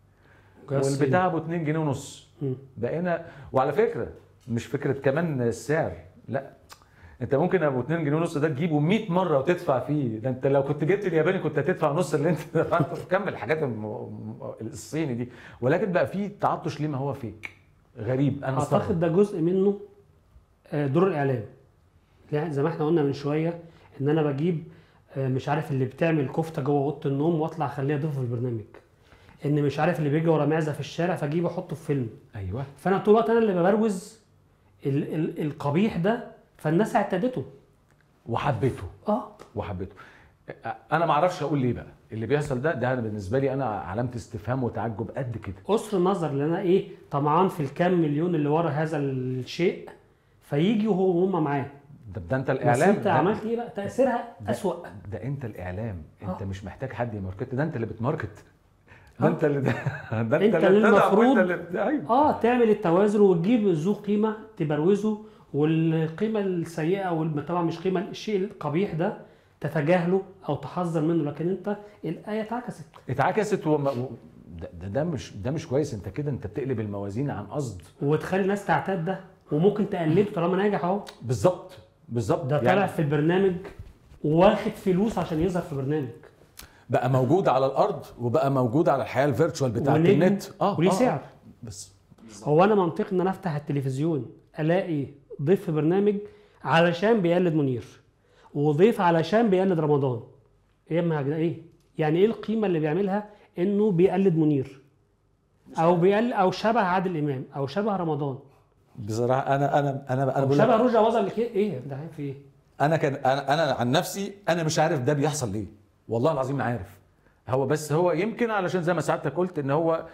جهاز والبتاع ابو 2 جنيه ونص مم. بقينا وعلى فكره مش فكره كمان السعر لا انت ممكن ابو 2 جنيه ونص ده تجيبه 100 مره وتدفع فيه ده انت لو كنت جبت الياباني كنت هتدفع نص اللي انت دفعته في كم الحاجات الم- الصيني دي ولكن بقى في تعطش ليه ما هو فيك غريب انا اعتقد مستغرب ده جزء منه آه، دور الاعلام يعني زي ما احنا قلنا من شويه ان انا بجيب آه، مش عارف اللي بتعمل كفته جوه اوضه النوم واطلع اخليها ضيفه في البرنامج ان مش عارف اللي بيجري ورا معزه في الشارع فاجيبه احطه في فيلم ايوه فانا طول الوقت انا اللي ببروز ال ال القبيح ده فالناس اعتادته وحبيته اه وحبيته انا ما اعرفش اقول ليه بقى اللي بيحصل ده ده بالنسبه لي انا علامه استفهام وتعجب قد كده قصر النظر اللي انا ايه طمعان في الكام مليون اللي ورا هذا الشيء فيجي وهو وهم معاه ده, ده انت بس الاعلام انت ده- عملت ايه بقى تاثيرها ده- اسوأ ده انت الاعلام انت آه. مش محتاج حد يماركت ده انت اللي بتماركت ده آه. انت اللي ده, ده انت اللي بتدعم المفروض- وانت اللي ايوه اه تعمل التوازن وتجيب ذو قيمه تبروزه والقيمه السيئه او طبعا مش قيمه الشيء القبيح ده تتجاهله او تحذر منه لكن انت الايه اتعكست اتعكست وما و- ده, ده, ده مش ده مش كويس انت كده انت بتقلب الموازين عن قصد وتخلي الناس تعتاد ده وممكن تقلده طالما ناجح اهو بالظبط بالظبط ده طالع في البرنامج واخد فلوس عشان يظهر في برنامج بقى موجود على الارض وبقى موجود على الحياه الفيرتشوال بتاعت ونجم النت وليه آه، سعر بس هو انا منطقي ان انا افتح التلفزيون الاقي ضيف في برنامج علشان بيقلد منير وضيف علشان بيقلد رمضان ايه ما ده ايه يعني ايه القيمه اللي بيعملها انه بيقلد منير او بيقلد او شبه عادل امام او شبه رمضان بصراحه انا انا انا انا او بقول شبه لك رشدي اباظه اللي كده ايه ده في ايه انا كان انا انا عن نفسي انا مش عارف ده بيحصل ليه والله العظيم ما عارف هو بس هو يمكن علشان زي ما سعادتك قلت ان هو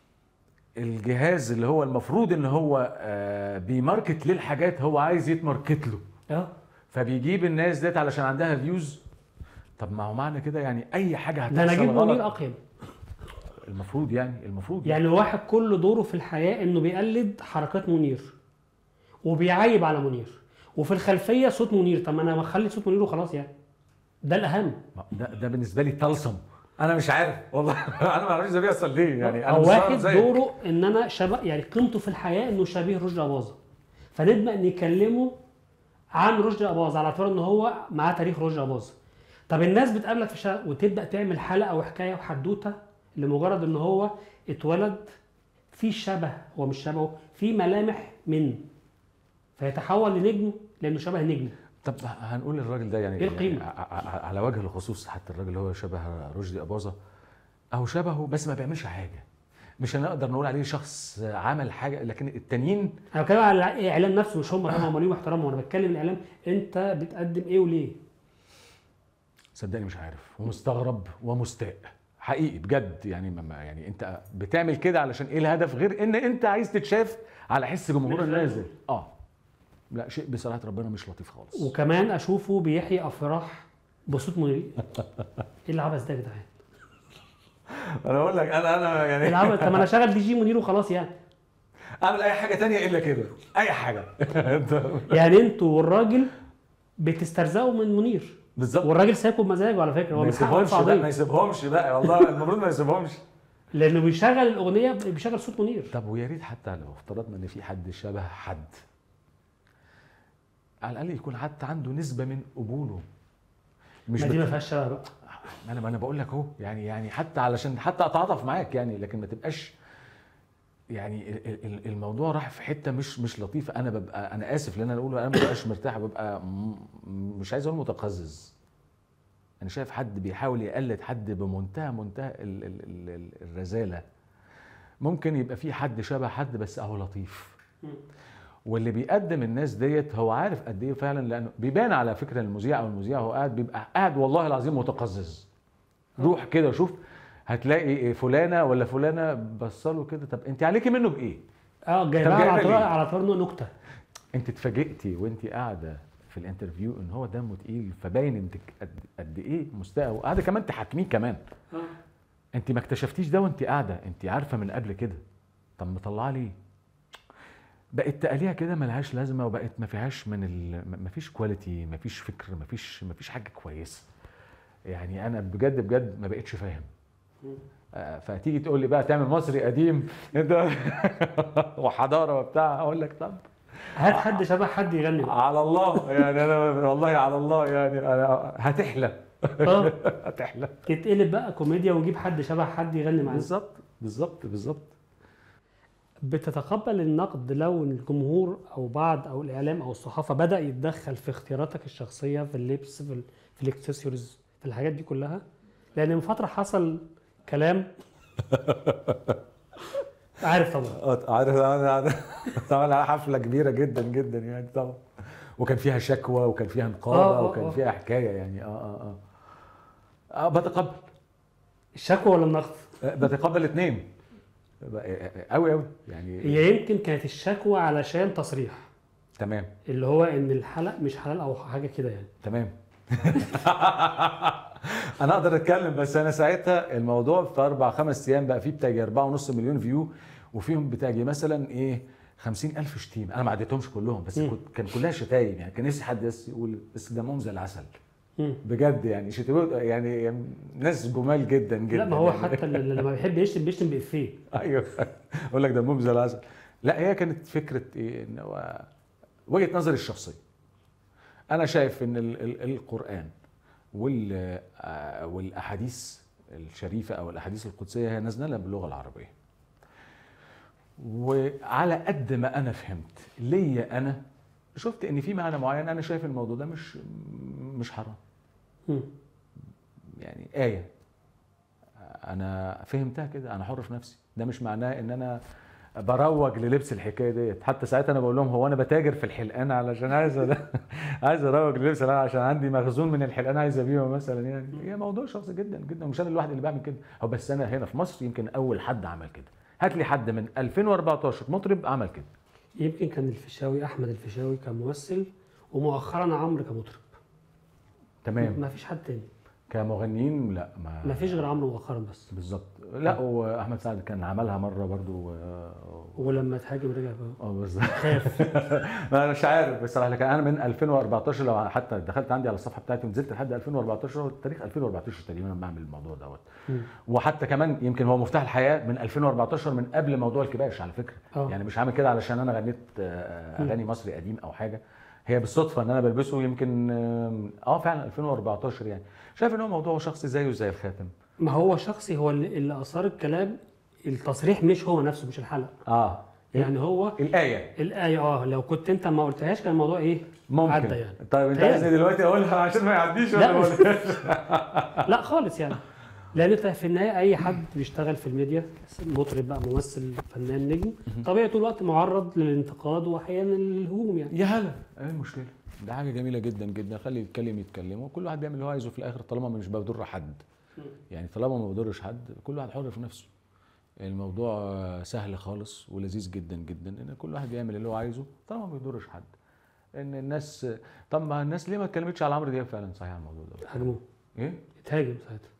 الجهاز اللي هو المفروض ان هو آه، بيماركت للحاجات هو عايز يتماركت له اه فبيجيب الناس ديت علشان عندها فيوز طب ما هو معنى كده يعني اي حاجه ده انا هتحصل اجيب منير غلط اقيم المفروض يعني المفروض يعني واحد كل دوره في الحياه انه بيقلد حركات منير وبيعيب على منير وفي الخلفيه صوت منير طب ما انا بخلي صوت منير وخلاص يعني ده الاهم ده ده بالنسبه لي طلسم انا مش عارف والله انا ما اعرفش ده بيحصل ليه يعني انا او مستغرب واحد زيك. دوره ان انا شبه يعني قيمته في الحياه انه شبيه رشدي اباظه فنبدا نكلمه عن رشدي اباظه على اعتبار ان هو معاه تاريخ رشدي اباظه طب الناس بتقابلك في الشارع وتبدا تعمل حلقه وحكايه وحدوته لمجرد ان هو اتولد في شبه هو مش شبهه في ملامح منه فيتحول لنجم لانه شبه نجم طب هنقول الراجل ده يعني إيه القيمة؟ يعني ع- ع- على وجه الخصوص حتى الراجل اللي هو شبه رشدي اباظه اهو شبهه بس ما بيعملش حاجه مش هنقدر نقول عليه شخص عمل حاجه لكن التانيين انا بتكلم على الاعلام نفسه مش هم طبعا هم ليهم احترامهم وانا بتكلم الاعلام انت بتقدم ايه وليه صدقني مش عارف ومستغرب ومستاء حقيقي بجد يعني ما ما- يعني انت بتعمل كده علشان ايه الهدف غير ان انت عايز تتشاف على حس جمهور من خلال النازل اه لا شيء بصراحه ربنا مش لطيف خالص وكمان اشوفه بيحيي افراح بصوت منير ايه العبث ده يا جدعان؟ انا اقول لك انا انا ايه يعني العبث طب ما انا اشغل دي جي منير وخلاص يعني اعمل اي حاجه تانية الا كده اي حاجه يعني انتوا والراجل بتسترزقوا من منير بالظبط والراجل سايبكم بمزاجه على فكره هو ما مش حقه يسيبهمش يرفع بقى ما قضيه يسيبهمش بقى والله المفروض ما يسيبهمش لانه بيشغل الاغنيه بيشغل صوت منير طب ويا ريت حتى لو افترضنا ان في حد شبه حد على الاقل يكون حتى عنده نسبه من قبوله مش ما دي ما بت... فيهاش شبه بقى ما انا ما انا بقول لك اهو يعني يعني حتى علشان حتى اتعاطف معاك يعني لكن ما تبقاش يعني ال- ال- ال- الموضوع راح في حته مش مش لطيفه انا ببقى انا اسف لان انا اقوله انا ما ببقاش مرتاح ببقى م- مش عايز اقول متقزز انا شايف حد بيحاول يقلد حد بمنتهى منتهى ال ال ال ال الرزاله ممكن يبقى في حد شبه حد بس اهو لطيف واللي بيقدم الناس ديت هو عارف قد ايه فعلا لانه بيبان على فكره المذيع او المذيع هو قاعد بيبقى قاعد والله العظيم متقزز روح كده شوف هتلاقي فلانه ولا فلانه بصله كده طب انت عليكي منه بايه؟ اه جايبها جايبها على اعتبار ليه؟ على اعتبار انه نكته انت اتفاجئتي وانت قاعده في الانترفيو ان هو دمه تقيل فباين انت قد, قد ايه مستاء وقاعده كمان تحاكميه كمان انت ما اكتشفتيش ده وانت قاعده انت عارفه من قبل كده طب مطلعه ليه بقت تقاليها كده ملهاش لازمه وبقت ما فيهاش من ال... ما فيش كواليتي ما فيش فكر ما فيش ما فيش حاجه كويسه يعني انا بجد بجد ما بقتش فاهم آه، فتيجي تقول لي بقى تعمل مصري قديم انت وحضاره وبتاع اقول لك طب هات حد شبه حد يغني بقى. على الله يعني انا والله على الله يعني انا هتحلى اه هتحلى تتقلب بقى كوميديا ونجيب حد شبه حد يغني معانا بالظبط بالظبط بالظبط بتتقبل النقد لو الجمهور او بعض او الاعلام او الصحافه بدا يتدخل في اختياراتك الشخصيه في اللبس في, ال- في الاكسسوارز في الحاجات دي كلها لان من فتره حصل كلام عارف طبعا اه عارف انا طبعا على حفله كبيره جدا جدا يعني طبعا وكان فيها شكوى وكان فيها آه، نقابه آه، وكان آه. فيها حكايه يعني اه اه اه, آه بتقبل الشكوى ولا النقد آه، بتقبل الاثنين قوي قوي يعني هي يمكن كانت الشكوى علشان تصريح تمام اللي هو ان الحلق مش حلال او حاجه كده يعني تمام انا اقدر اتكلم بس انا ساعتها الموضوع في اربع خمس ايام بقى فيه بتاجي أربعة ونص مليون فيو وفيهم بتاجي مثلا ايه خمسين ألف شتيمة أنا ما عديتهمش كلهم بس مم. كنت كان كلها شتايم يعني كان نفسي حد بس يقول بس دمهم زي العسل مم. بجد يعني شتيمة يعني يعني ناس جمال جدا جدا لا ما هو يعني. حتى اللي لما بيحب يشتم بيشتم بإفيه ايوه اقول لك دمهم زي العسل لا هي كانت فكره ايه ان هو وجهه نظري الشخصيه انا شايف ان ال ال القران وال آه، والاحاديث الشريفه او الاحاديث القدسيه هي نازله باللغه العربيه وعلى قد ما انا فهمت ليا انا شفت ان في معنى معين انا شايف الموضوع ده مش مش حرام مم. يعني آية أنا فهمتها كده أنا حر في نفسي ده مش معناه إن أنا بروج للبس الحكايه ديت حتى ساعتها انا بقول لهم هو انا بتاجر في الحلقان علشان عايز أ- عايز اروج للبس الحلقان عشان عندي مخزون من الحلقان عايز ابيعه مثلا يعني هي موضوع شخصي جدا جدا ومش انا الواحد اللي بعمل كده هو بس انا هنا في مصر يمكن اول حد عمل كده هات لي حد من 2014 مطرب عمل كده يمكن كان الفيشاوي احمد الفيشاوي كممثل ومؤخرا عمرو كمطرب تمام ما فيش حد تاني كمغنيين لا ما ما فيش غير عمرو مؤخرا بس بالظبط لا واحمد سعد كان عملها مره برضو و- ولما تهاجم رجع بقى. اه بالظبط ما انا مش عارف بصراحه لكن انا من 2014 لو حتى دخلت عندي على الصفحه بتاعتي ونزلت لحد 2014 هو تاريخ 2014 تقريبا انا بعمل الموضوع دوت مم. وحتى كمان يمكن هو مفتاح الحياه من 2014 من قبل موضوع الكباش على فكره اه يعني مش عامل كده علشان انا غنيت آه، اغاني مصري قديم او حاجه هي بالصدفه ان انا بلبسه يمكن اه آه، فعلا 2014 يعني شايف ان هو موضوع شخصي زيه زي الخاتم ما هو شخصي هو اللي, اللي اثار الكلام التصريح مش هو نفسه مش الحلقه اه يعني هو الايه الايه اه لو كنت انت ما قلتهاش كان الموضوع ايه ممكن عدى يعني. طيب انت تهيألي. عايزني دلوقتي اقولها عشان ما يعديش لا، ولا مش- ما أقولهاش؟ لا خالص يعني لان انت في النهايه اي حد بيشتغل في الميديا مطرب بقى ممثل فنان نجم طبيعي طول الوقت معرض للانتقاد واحيانا للهجوم يعني يا هلا ايه المشكله ده حاجه جميله جدا جدا خلي يتكلم يتكلم وكل واحد بيعمل اللي هو عايزه في الاخر طالما مش بيضر حد يعني طالما ما بيضرش حد كل واحد حر في نفسه الموضوع سهل خالص ولذيذ جدا جدا ان كل واحد بيعمل اللي هو عايزه طالما ما بيضرش حد ان الناس طب ما الناس ليه ما اتكلمتش على عمرو دياب فعلا صحيح على الموضوع ده هاجموه ايه اتهاجم ساعتها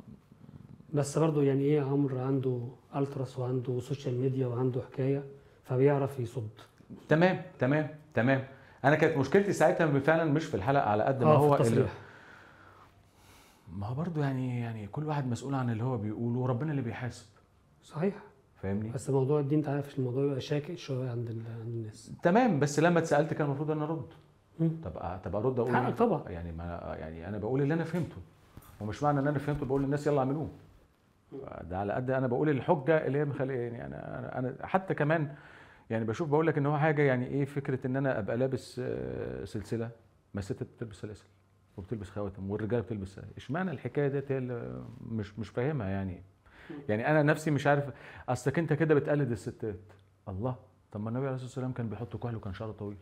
بس برضه يعني ايه عمرو عنده التراس وعنده سوشيال ميديا وعنده حكايه فبيعرف يصد تمام تمام تمام انا كانت مشكلتي ساعتها فعلا مش في الحلقه على قد ما اه هو في اللي التصريح ما هو برضه يعني يعني كل واحد مسؤول عن اللي هو بيقوله وربنا اللي بيحاسب صحيح فاهمني بس موضوع الدين انت عارف الموضوع يبقى شاكك شويه عند ال- عند الناس تمام بس لما اتسالت كان المفروض ان ارد مم. طب طب ارد اقول حقك إيه؟ طبعا. يعني ما يعني انا بقول اللي انا فهمته ومش معنى ان انا فهمته بقول للناس يلا اعملوه ده على قد انا بقول الحجه اللي هي مخلي يعني انا انا, أنا حتى كمان يعني بشوف بقول لك ان هو حاجه يعني ايه فكره ان انا ابقى لابس آه، سلسله ما الست بتلبس سلاسل وبتلبس خواتم والرجاله بتلبس اشمعنى الحكايه ديت هي اللي مش مش فاهمها يعني يعني انا نفسي مش عارف اصلك انت كده بتقلد الستات الله طب ما النبي عليه الصلاه والسلام كان بيحط كحل وكان شعره طويل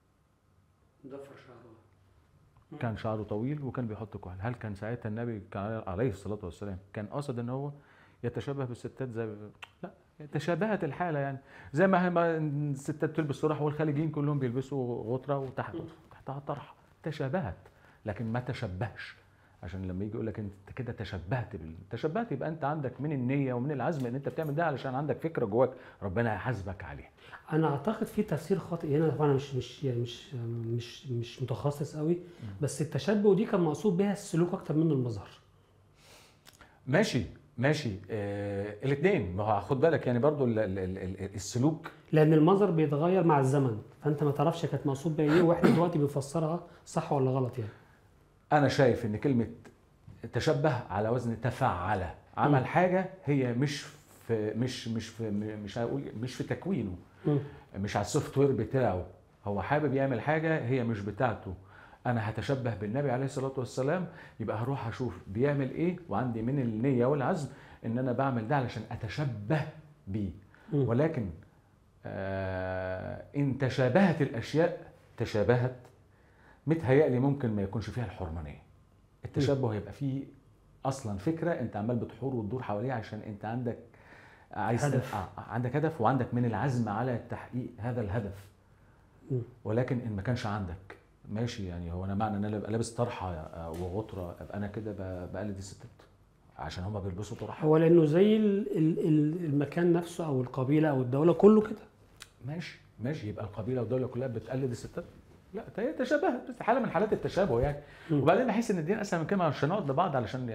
ضفر شعره كان شعره طويل وكان بيحط كحل هل كان ساعتها النبي كان عليه الصلاه والسلام كان قصد ان هو يتشبه بالستات زي لا تشابهت الحاله يعني زي ما ما الستات بتلبس طرح والخليجيين كلهم بيلبسوا غطره وتحت تحتها طرح تشابهت لكن ما تشبهش عشان لما يجي يقول لك انت كده تشبهت بال... تشبهت يبقى انت عندك من النيه ومن العزم ان انت بتعمل ده علشان عندك فكره جواك ربنا هيحاسبك عليها انا اعتقد في تفسير خاطئ هنا طبعا أنا مش مش يعني مش مش مش متخصص قوي بس التشبه دي كان مقصود بها السلوك اكتر منه المظهر ماشي ماشي آه الاثنين ما هو خد بالك يعني برضو ال... ال... ال... ال- السلوك لان المظهر بيتغير مع الزمن فانت ما تعرفش كانت مقصود بها ايه واحنا دلوقتي بنفسرها صح ولا غلط يعني انا شايف ان كلمه تشبه على وزن تفعل مم. عمل حاجه هي مش في مش مش في مش هقول مش في تكوينه مم. مش على السوفت وير بتاعه هو حابب يعمل حاجه هي مش بتاعته انا هتشبه بالنبي عليه الصلاه والسلام يبقى هروح اشوف بيعمل ايه وعندي من النيه والعزم ان انا بعمل ده علشان اتشبه بيه مم. ولكن آه ان تشابهت الاشياء تشابهت متهيألي ممكن ما يكونش فيها الحرمانيه التشبه هيبقى فيه اصلا فكره انت عمال بتحور وتدور حواليها عشان انت عندك عايز هدف. آه، عندك هدف وعندك من العزم على تحقيق هذا الهدف مم. ولكن ان ما كانش عندك ماشي يعني هو انا معنى ان انا ابقى لابس طرحه آه، وغطره ابقى انا كده ب- بقلد الستات عشان هما بيلبسوا طرحه هو لانه زي ال- ال- ال- المكان نفسه او القبيله او الدوله كله كده ماشي ماشي يبقى القبيله والدوله كلها بتقلد الستات لا هي تشابهت بس حاله من حالات التشابه يعني مم. وبعدين بحس ان الدين اسهل من كده عشان نقعد لبعض علشان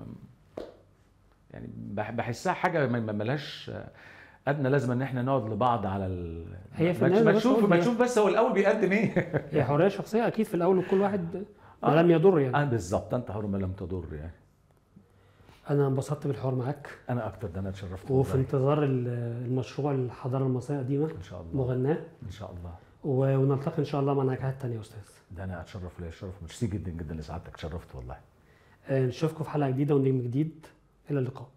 يعني بح- بحسها حاجه ما ما- ملهاش ادنى لازمه ان احنا نقعد لبعض على ال... هي في ما النهاية ما بس تشوف أقول ما هي- تشوف بس هو الاول بيقدم ايه هي حريه شخصيه اكيد في الاول وكل واحد ما آه. لم يضر يعني آه بالظبط انت حر ما لم تضر يعني انا انبسطت بالحوار معاك انا اكتر ده انا اتشرفت وفي والله. انتظار ال- المشروع الحضاره المصريه القديمه ان شاء الله مغناه ان شاء الله و- ونلتقي ان شاء الله مع نجاحات تانية يا استاذ ده انا اتشرف ليا الشرف ميرسي جدا جدا لسعادتك اتشرفت والله آه، نشوفكم في حلقه جديده ونجم جديد الى اللقاء